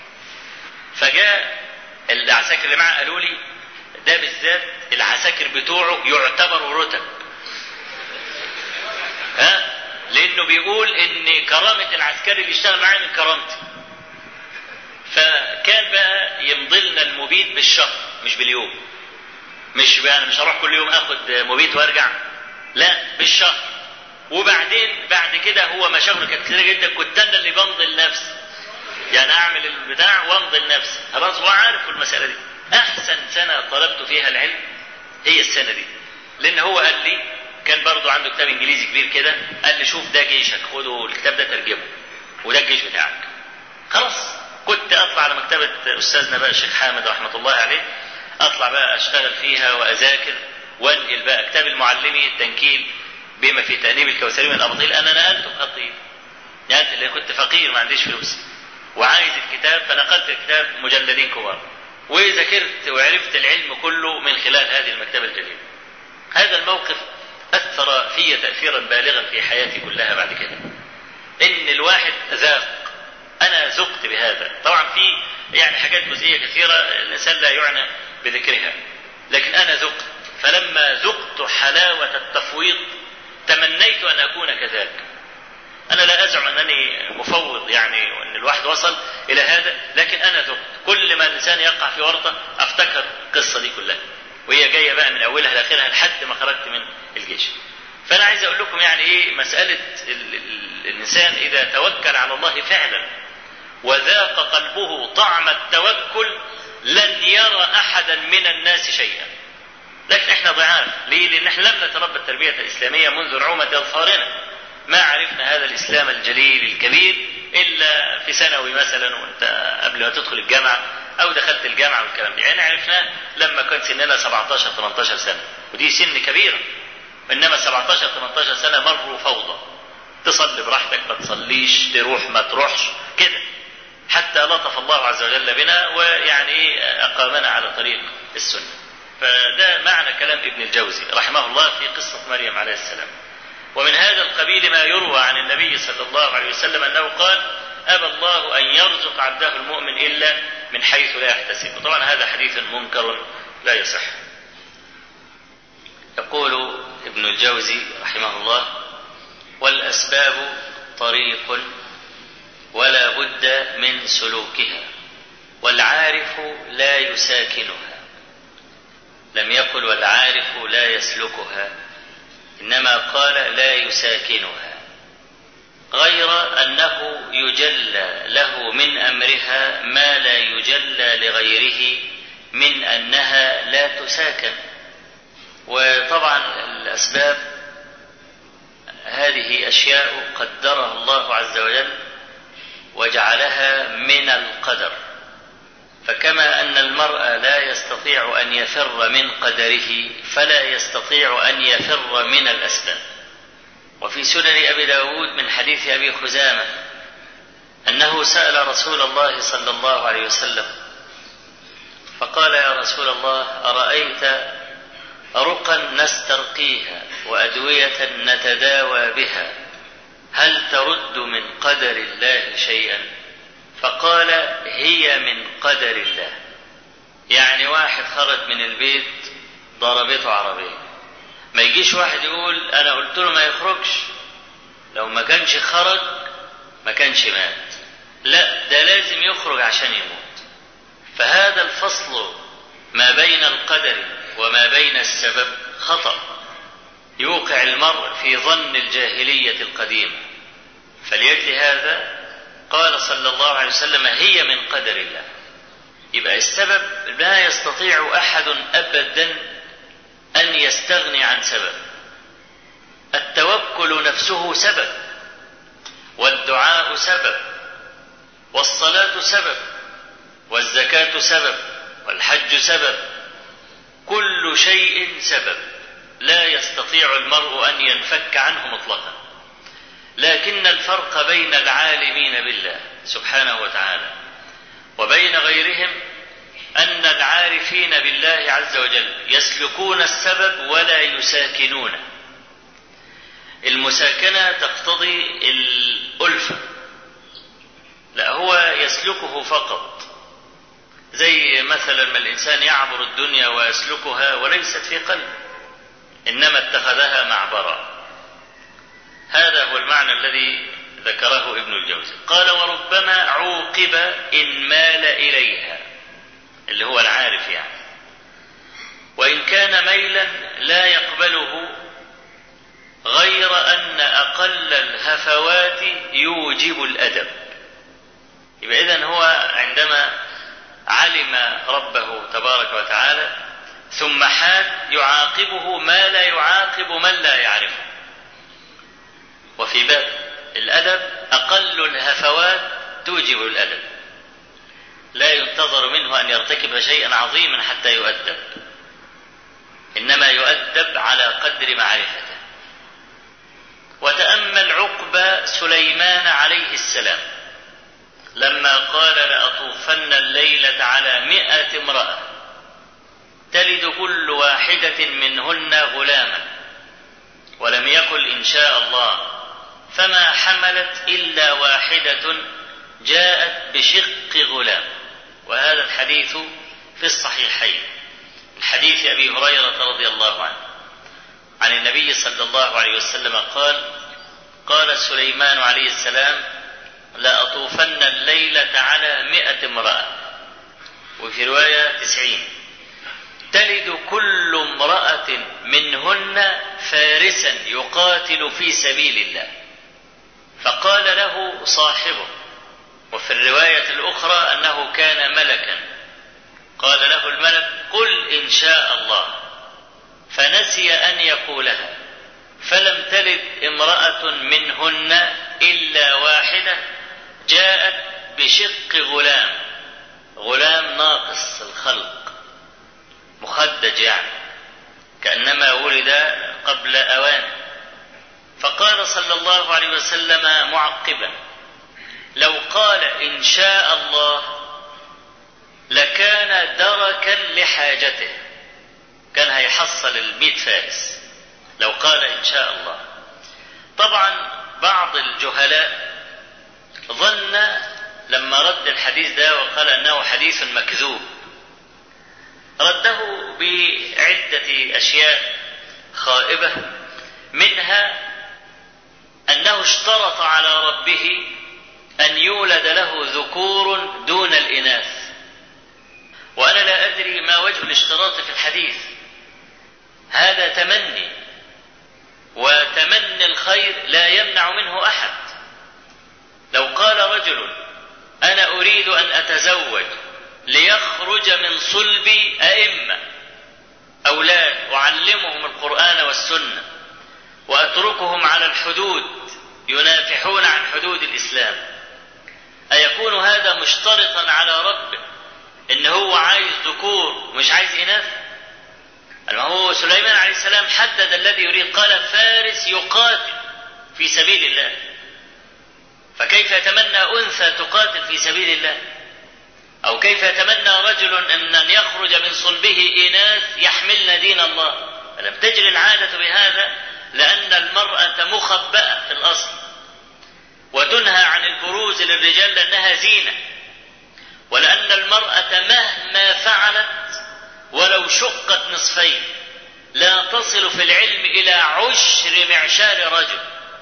فجاء العساكر اللي معاه قالوا لي ده بالذات العساكر بتوعه يعتبروا رتب ها لانه بيقول ان كرامه العسكري اللي يشتغل معايا من كرامتي فكان بقى يمضي لنا المبيد بالشهر مش باليوم مش بقى انا مش هروح كل يوم اخد مبيد وارجع لا بالشهر وبعدين بعد كده هو مشاغله كانت كتير جدا كنت انا اللي بمضي لنفسي يعني اعمل البتاع وامضي لنفسي خلاص هو عارف المساله دي احسن سنه طلبت فيها العلم هي السنه دي لان هو قال لي كان برضو عنده كتاب انجليزي كبير كده قال لي شوف ده جيشك خده الكتاب ده ترجمه وده الجيش بتاعك خلاص كنت اطلع على مكتبه استاذنا بقى الشيخ حامد رحمه الله عليه اطلع بقى اشتغل فيها واذاكر وانقل بقى كتاب المعلمي التنكيل بما في تأنيب الكوثري من الاباطيل انا نقلته بخطي يعني اللي كنت فقير ما عنديش فلوس وعايز الكتاب فنقلت الكتاب مجلدين كبار وذاكرت وعرفت العلم كله من خلال هذه المكتبه الجليله هذا الموقف أثر في تأثيرا بالغا في حياتي كلها بعد كده إن الواحد ذاق أنا ذقت بهذا طبعا في يعني حاجات جزئية كثيرة الإنسان لا يعنى بذكرها لكن أنا ذقت فلما ذقت حلاوة التفويض تمنيت أن أكون كذلك أنا لا أزعم أنني مفوض يعني وأن الواحد وصل إلى هذا لكن أنا ذقت كل ما الإنسان يقع في ورطة أفتكر القصة دي كلها وهي جايه بقى من اولها لاخرها لحد ما خرجت من الجيش فانا عايز اقول لكم يعني ايه مساله ال- ال- الانسان اذا توكل على الله فعلا وذاق قلبه طعم التوكل لن يرى احدا من الناس شيئا لكن احنا ضعاف ليه لان احنا لم نتربى التربيه الاسلاميه منذ نعومه اظفارنا ما عرفنا هذا الاسلام الجليل الكبير الا في ثانوي مثلا وانت قبل ما تدخل الجامعه او دخلت الجامعه والكلام ده يعني عرفناه لما كان سننا 17 18 سنه ودي سن كبيره انما 17 18 سنه مروا فوضى تصلي براحتك ما تصليش تروح ما تروحش كده حتى لطف الله عز وجل بنا ويعني اقامنا على طريق السنه فده معنى كلام ابن الجوزي رحمه الله في قصه مريم عليه السلام ومن هذا القبيل ما يروى عن النبي صلى الله عليه وسلم انه قال ابى الله ان يرزق عبده المؤمن الا من حيث لا يحتسب وطبعا هذا حديث منكر لا يصح يقول ابن الجوزي رحمه الله والاسباب طريق ولا بد من سلوكها والعارف لا يساكنها لم يقل والعارف لا يسلكها انما قال لا يساكنها غير انه يجلى له من امرها ما لا يجلى لغيره من انها لا تساكن وطبعا الاسباب هذه اشياء قدرها الله عز وجل وجعلها من القدر فكما ان المرء لا يستطيع ان يفر من قدره فلا يستطيع ان يفر من الاسباب وفي سنن ابي داود من حديث ابي خزامه انه سال رسول الله صلى الله عليه وسلم فقال يا رسول الله ارايت رقا نسترقيها وادويه نتداوى بها هل ترد من قدر الله شيئا فقال هي من قدر الله يعني واحد خرج من البيت ضربته عربيه ما يجيش واحد يقول انا قلت له ما يخرجش لو ما كانش خرج ما كانش مات لا ده لازم يخرج عشان يموت فهذا الفصل ما بين القدر وما بين السبب خطأ يوقع المرء في ظن الجاهلية القديمة فليجل هذا قال صلى الله عليه وسلم هي من قدر الله يبقى السبب لا يستطيع أحد أبدا أن يستغني عن سبب التوكل نفسه سبب والدعاء سبب والصلاة سبب والزكاة سبب والحج سبب كل شيء سبب لا يستطيع المرء أن ينفك عنه مطلقا لكن الفرق بين العالمين بالله سبحانه وتعالى وبين غيرهم أن العارفين بالله عز وجل يسلكون السبب ولا يساكنونه المساكنة تقتضي الألفة لا هو يسلكه فقط زي مثلا ما الإنسان يعبر الدنيا ويسلكها وليست في قلبه إنما اتخذها معبرا هذا هو المعنى الذي ذكره ابن الجوزي قال وربما عوقب إن مال إليها اللي هو العارف يعني وإن كان ميلا لا يقبله غير أن أقل الهفوات يوجب الأدب يبقى إذن هو عندما علم ربه تبارك وتعالى ثم حاد يعاقبه ما لا يعاقب من لا يعرفه وفي باب الأدب أقل الهفوات توجب الأدب لا ينتظر منه أن يرتكب شيئا عظيما حتى يؤدب إنما يؤدب على قدر معرفته وتأمل عقب سليمان عليه السلام لما قال لأطوفن الليلة على مئة امرأة تلد كل واحدة منهن غلاما ولم يقل إن شاء الله فما حملت إلا واحدة جاءت بشق غلام وهذا الحديث في الصحيحين الحديث أبي هريرة رضي الله عنه عن النبي صلى الله عليه وسلم قال قال سليمان عليه السلام لأطوفن الليلة على مئة امرأة وفي رواية تسعين تلد كل امرأة منهن فارسا يقاتل في سبيل الله فقال له صاحبه وفي الرواية الأخرى أنه كان ملكا قال له الملك قل إن شاء الله فنسي أن يقولها فلم تلد امرأة منهن إلا واحدة جاءت بشق غلام غلام ناقص الخلق مخدج يعني كأنما ولد قبل أوان فقال صلى الله عليه وسلم معقبا لو قال إن شاء الله لكان دركا لحاجته كان هيحصل المئة فارس لو قال إن شاء الله طبعا بعض الجهلاء ظن لما رد الحديث ده وقال أنه حديث مكذوب رده بعدة أشياء خائبة منها أنه اشترط على ربه أن يولد له ذكور دون الإناث وأنا لا أدري ما وجه الاشتراط في الحديث هذا تمني وتمني الخير لا يمنع منه أحد لو قال رجل أنا أريد أن أتزوج ليخرج من صلبي أئمة أولاد أعلمهم القرآن والسنة وأتركهم على الحدود ينافحون عن حدود الإسلام أيكون هذا مشترطا على ربه إن هو عايز ذكور مش عايز إناث ما هو سليمان عليه السلام حدد الذي يريد قال فارس يقاتل في سبيل الله فكيف يتمنى أنثى تقاتل في سبيل الله أو كيف يتمنى رجل أن يخرج من صلبه إناث يحملن دين الله فلم تجري العادة بهذا لأن المرأة مخبأة في الأصل وتنهى عن البروز للرجال لأنها زينة ولأن المرأة مهما فعلت ولو شقت نصفين لا تصل في العلم إلى عشر معشار رجل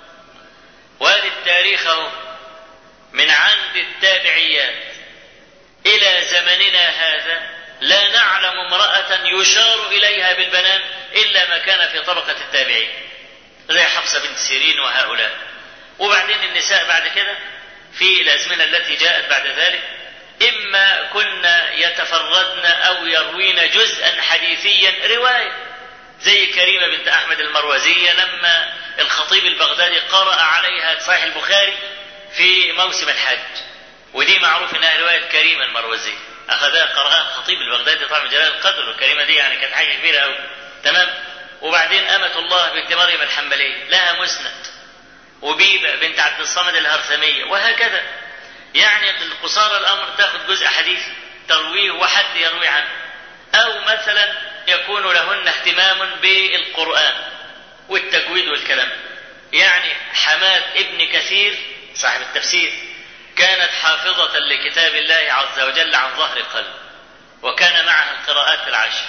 وهذا التاريخ أهو من عند التابعيات إلى زمننا هذا لا نعلم امرأة يشار إليها بالبنان إلا ما كان في طبقة التابعين زي حفصة بنت سيرين وهؤلاء وبعدين النساء بعد كده في الأزمنة التي جاءت بعد ذلك إما كن يتفردن أو يروين جزءا حديثيا رواية زي كريمة بنت أحمد المروزية لما الخطيب البغدادي قرأ عليها صحيح البخاري في موسم الحج ودي معروف انها رواية كريمة المروزية أخذها قرأها الخطيب البغدادي طبعا جلال القدر والكريمة دي يعني كانت حاجة كبيرة أوي تمام وبعدين أمة الله بنت مريم الحنبلية لها مسند وبيبة بنت عبد الصمد الهرثمية وهكذا يعني قصار الأمر تأخذ جزء حديث ترويه وحد يروي عنه أو مثلا يكون لهن اهتمام بالقرآن والتجويد والكلام يعني حماد ابن كثير صاحب التفسير كانت حافظة لكتاب الله عز وجل عن ظهر قلب وكان معها القراءات العشر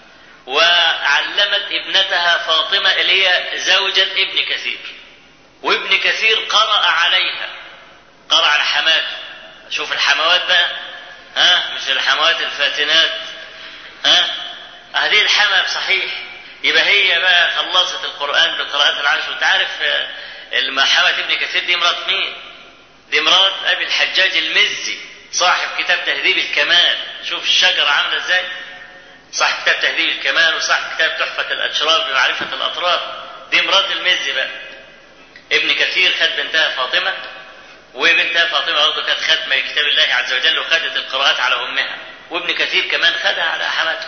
وعلمت ابنتها فاطمة اللي هي زوجة ابن كثير وابن كثير قرأ عليها قرأ على حماته شوف الحموات بقى ها مش الحموات الفاتنات ها هذه الحما صحيح يبقى هي بقى خلصت القرآن بالقراءات العشر وانت عارف حمات ابن كثير دي مرات مين؟ دي مرات ابي الحجاج المزي صاحب كتاب تهذيب الكمال شوف الشجرة عاملة ازاي صاحب كتاب تهذيب الكمال وصاحب كتاب تحفة الأشراف بمعرفة الأطراف دي مرات المزي بقى ابن كثير خد بنتها فاطمة وبنتها فاطمة برضه كانت ختمة لكتاب الله عز وجل وخدت القراءات على أمها وابن كثير كمان خدها على حماته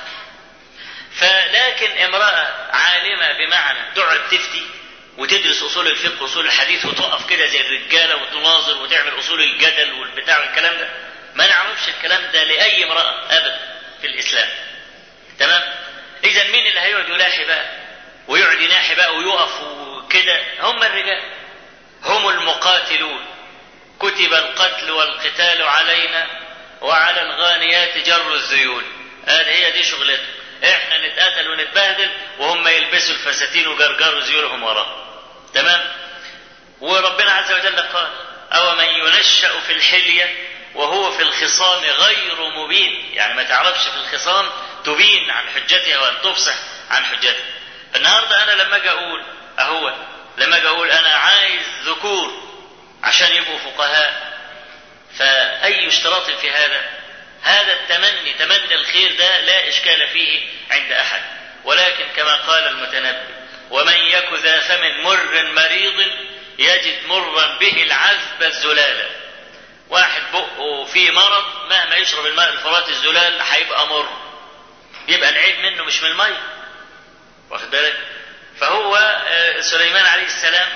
فلكن امرأة عالمة بمعنى تقعد تفتي وتدرس اصول الفقه واصول الحديث وتقف كده زي الرجاله وتناظر وتعمل اصول الجدل والبتاع والكلام ده ما نعرفش الكلام ده لاي امراه ابدا في الاسلام تمام اذا مين اللي هيقعد يلاحي بقى ويقعد يناحي بقى ويقف وكده هم الرجال هم المقاتلون كتب القتل والقتال علينا وعلى الغانيات جر الذيول هذه هي دي شغلتهم احنا نتقاتل ونتبهدل وهم يلبسوا الفساتين وجرجروا ذيولهم وراهم تمام وربنا عز وجل قال او من ينشا في الحليه وهو في الخصام غير مبين يعني ما تعرفش في الخصام تبين عن حجتها وأن تفصح عن حجتها النهاردة أنا لما أجي أقول أهو لما أجي أقول أنا عايز ذكور عشان يبقوا فقهاء فأي اشتراط في هذا هذا التمني تمني الخير ده لا إشكال فيه عند أحد ولكن كما قال المتنبي ومن يك ذا فم مر مريض يجد مرا به العذب الزلالة واحد بقه فيه مرض مهما يشرب الماء الفرات الزلال هيبقى مر يبقى العيب منه مش من المية واخد بالك فهو آه، سليمان عليه السلام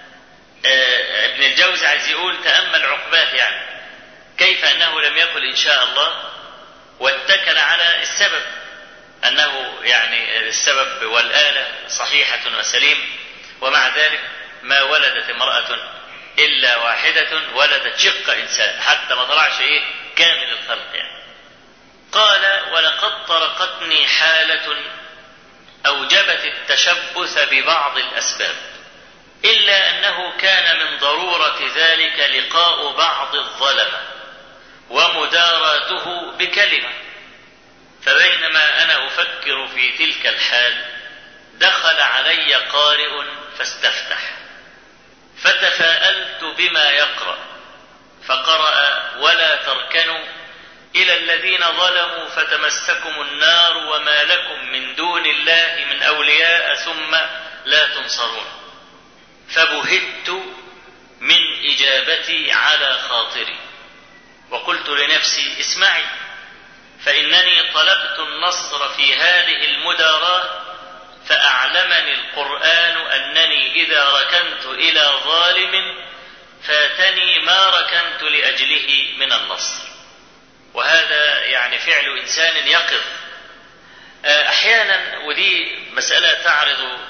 آه، ابن الجوزي عايز يقول تأمل عقباه يعني كيف أنه لم يقل إن شاء الله واتكل على السبب أنه يعني السبب والآلة صحيحة وسليم ومع ذلك ما ولدت امرأة إلا واحدة ولدت شق إنسان حتى ما طلعش إيه كامل الخلق يعني قال ولقد طرقتني حالة أوجبت التشبث ببعض الأسباب إلا أنه كان من ضرورة ذلك لقاء بعض الظلمة ومداراته بكلمة فبينما أنا أفكر في تلك الحال دخل علي قارئ فاستفتح فتفاءلت بما يقرأ فقرأ ولا تركنوا إلى الذين ظلموا فتمسكم النار وما لكم من دون الله من أولياء ثم لا تنصرون فبهت من إجابتي على خاطري وقلت لنفسي اسمعي فإنني طلبت النصر في هذه المداراة فأعلمني القرآن أنني إذا ركنت إلى ظالم فاتني ما ركنت لأجله من النصر وهذا يعني فعل إنسان يقظ أحيانا ودي مسألة تعرض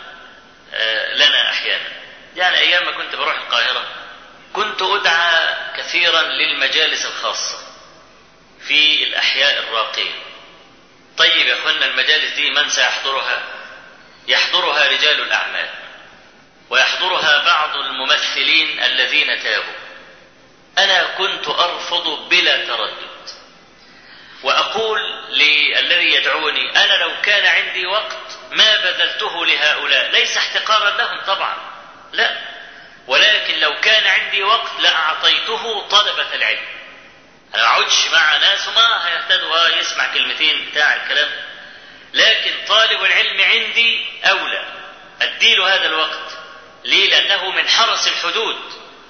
لنا أحيانا يعني أيام ما كنت بروح القاهرة كنت أدعى كثيرا للمجالس الخاصة في الأحياء الراقية طيب يا أخوانا المجالس دي من سيحضرها يحضرها رجال الأعمال ويحضرها بعض الممثلين الذين تابوا أنا كنت أرفض بلا تردد وأقول للذي يدعوني أنا لو كان عندي وقت ما بذلته لهؤلاء ليس احتقارا لهم طبعا لا ولكن لو كان عندي وقت لأعطيته طلبة العلم أنا ما أقعدش مع ناس ما هيهتدوا آه يسمع كلمتين بتاع الكلام لكن طالب العلم عندي أولى أديله هذا الوقت ليه لأنه من حرس الحدود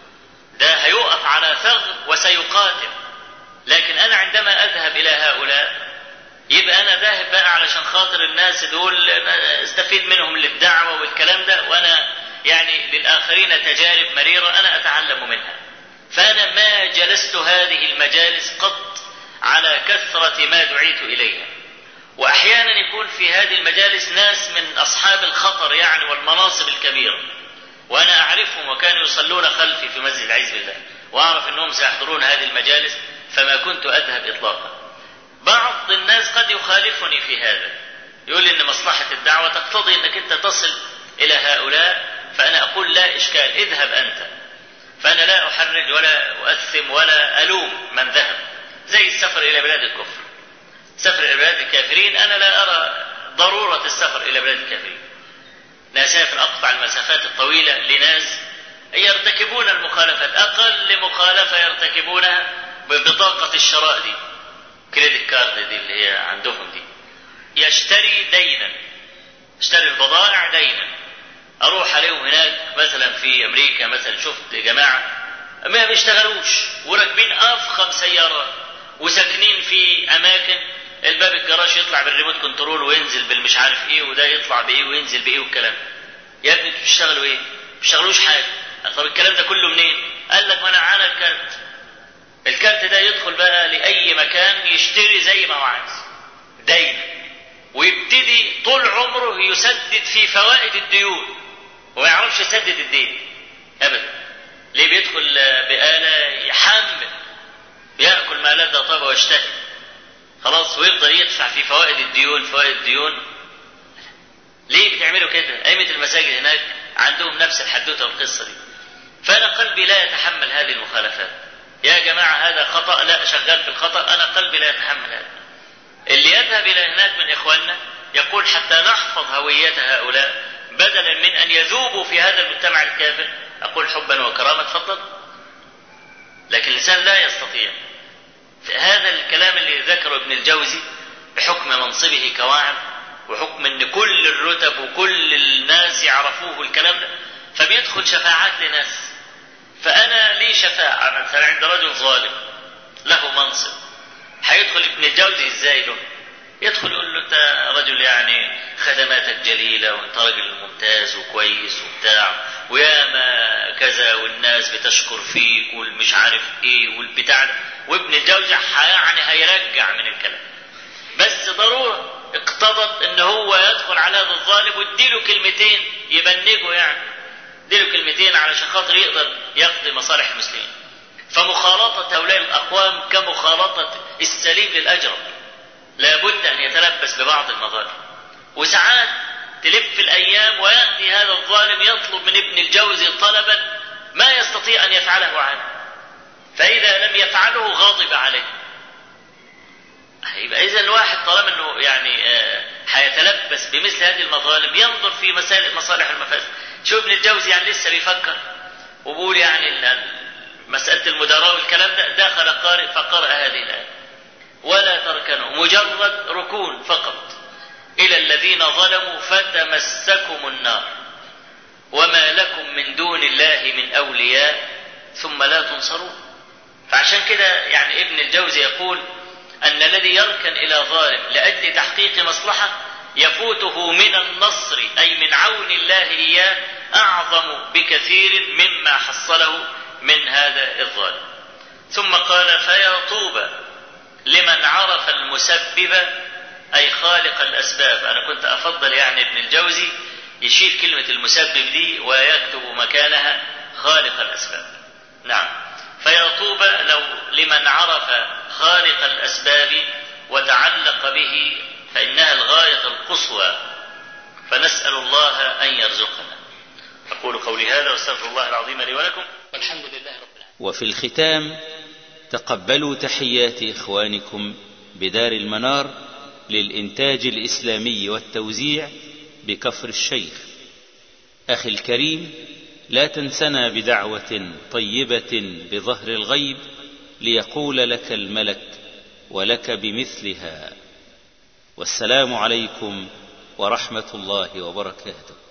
ده هيقف على ثغر وسيقاتل لكن أنا عندما أذهب إلى هؤلاء يبقى أنا ذاهب بقى علشان خاطر الناس دول استفيد منهم للدعوة والكلام ده وأنا يعني للآخرين تجارب مريرة أنا أتعلم منها فأنا ما جلست هذه المجالس قط على كثرة ما دعيت إليها وأحيانا يكون في هذه المجالس ناس من أصحاب الخطر يعني والمناصب الكبيرة وأنا أعرفهم وكانوا يصلون خلفي في مسجد عز بالله وأعرف أنهم سيحضرون هذه المجالس فما كنت أذهب إطلاقا بعض الناس قد يخالفني في هذا يقول إن مصلحة الدعوة تقتضي أنك أنت تصل إلى هؤلاء فأنا أقول لا إشكال اذهب أنت فأنا لا أحرج ولا أؤثم ولا ألوم من ذهب زي السفر إلى بلاد الكفر سفر إلى بلاد الكافرين أنا لا أرى ضرورة السفر إلى بلاد الكافرين نسافر أقطع المسافات الطويلة لناس يرتكبون المخالفات أقل مخالفة يرتكبونها ببطاقة الشراء دي كريدت كارد دي اللي هي عندهم دي يشتري دينا يشتري البضائع دينا اروح عليهم هناك مثلا في امريكا مثلا شفت جماعه ما بيشتغلوش وراكبين افخم سيارات وساكنين في اماكن الباب الجراج يطلع بالريموت كنترول وينزل بالمش عارف ايه وده يطلع بايه وينزل بايه والكلام يا ابني انتوا بتشتغلوا ايه؟ ما بتشتغلوش حاجه طب الكلام ده كله منين؟ قال لك ما انا معانا الكارت الكارت ده يدخل بقى لاي مكان يشتري زي ما هو عايز دايما ويبتدي طول عمره يسدد في فوائد الديون وما يعرفش يسدد الدين ابدا ليه بيدخل بآلة يحمل يأكل ما لذ طاب ويشتهي خلاص ويفضل يدفع في فوائد الديون فوائد الديون ليه بتعملوا كده أئمة المساجد هناك عندهم نفس الحدوتة والقصة دي فأنا قلبي لا يتحمل هذه المخالفات يا جماعة هذا خطأ لا شغال في الخطأ أنا قلبي لا يتحمل هذا اللي يذهب إلى هناك من إخواننا يقول حتى نحفظ هوية هؤلاء بدلا من أن يذوبوا في هذا المجتمع الكافر أقول حبا وكرامة تفضل لكن الإنسان لا يستطيع هذا الكلام اللي ذكره ابن الجوزي بحكم منصبه كواعظ وحكم ان كل الرتب وكل الناس يعرفوه الكلام ده فبيدخل شفاعات لناس فانا لي شفاعه مثلا عند رجل ظالم له منصب هيدخل ابن الجوزي ازاي له يدخل يقول له انت رجل يعني خدماتك جليله وانت راجل ممتاز وكويس وبتاع وياما كذا والناس بتشكر فيك والمش عارف ايه والبتاع ده وابن الجوزي يعني هيرجع من الكلام بس ضروره اقتضت ان هو يدخل على هذا الظالم واديله كلمتين يبنجه يعني اديله كلمتين علشان خاطر يقدر يقضي مصالح المسلمين فمخالطة هؤلاء الأقوام كمخالطة السليم للأجرب لابد أن يتلبس ببعض المظالم وساعات تلف الأيام ويأتي هذا الظالم يطلب من ابن الجوزي طلبا ما يستطيع أن يفعله عنه فإذا لم يفعله غاضب عليه يبقى إذا الواحد طالما أنه يعني هيتلبس بمثل هذه المظالم ينظر في مسائل مصالح المفاسد شوف ابن الجوزي يعني لسه بيفكر وبيقول يعني مسألة المداراة والكلام ده دخل قارئ فقرأ هذه الآية ولا تركنوا مجرد ركون فقط إلى الذين ظلموا فتمسكم النار وما لكم من دون الله من أولياء ثم لا تنصرون فعشان كده يعني ابن الجوزي يقول أن الذي يركن إلى ظالم لأجل تحقيق مصلحة يفوته من النصر أي من عون الله إياه أعظم بكثير مما حصله من هذا الظالم ثم قال فيا طوبى لمن عرف المسبب أي خالق الأسباب أنا كنت أفضل يعني ابن الجوزي يشيل كلمة المسبب دي ويكتب مكانها خالق الأسباب نعم فيا طوبى لو لمن عرف خالق الأسباب وتعلق به فإنها الغاية القصوى فنسأل الله أن يرزقنا أقول قولي هذا واستغفر الله العظيم لي ولكم والحمد لله رب العالمين وفي الختام تقبلوا تحيات إخوانكم بدار المنار للإنتاج الإسلامي والتوزيع بكفر الشيخ أخي الكريم لا تنسنا بدعوة طيبة بظهر الغيب ليقول لك الملك ولك بمثلها والسلام عليكم ورحمة الله وبركاته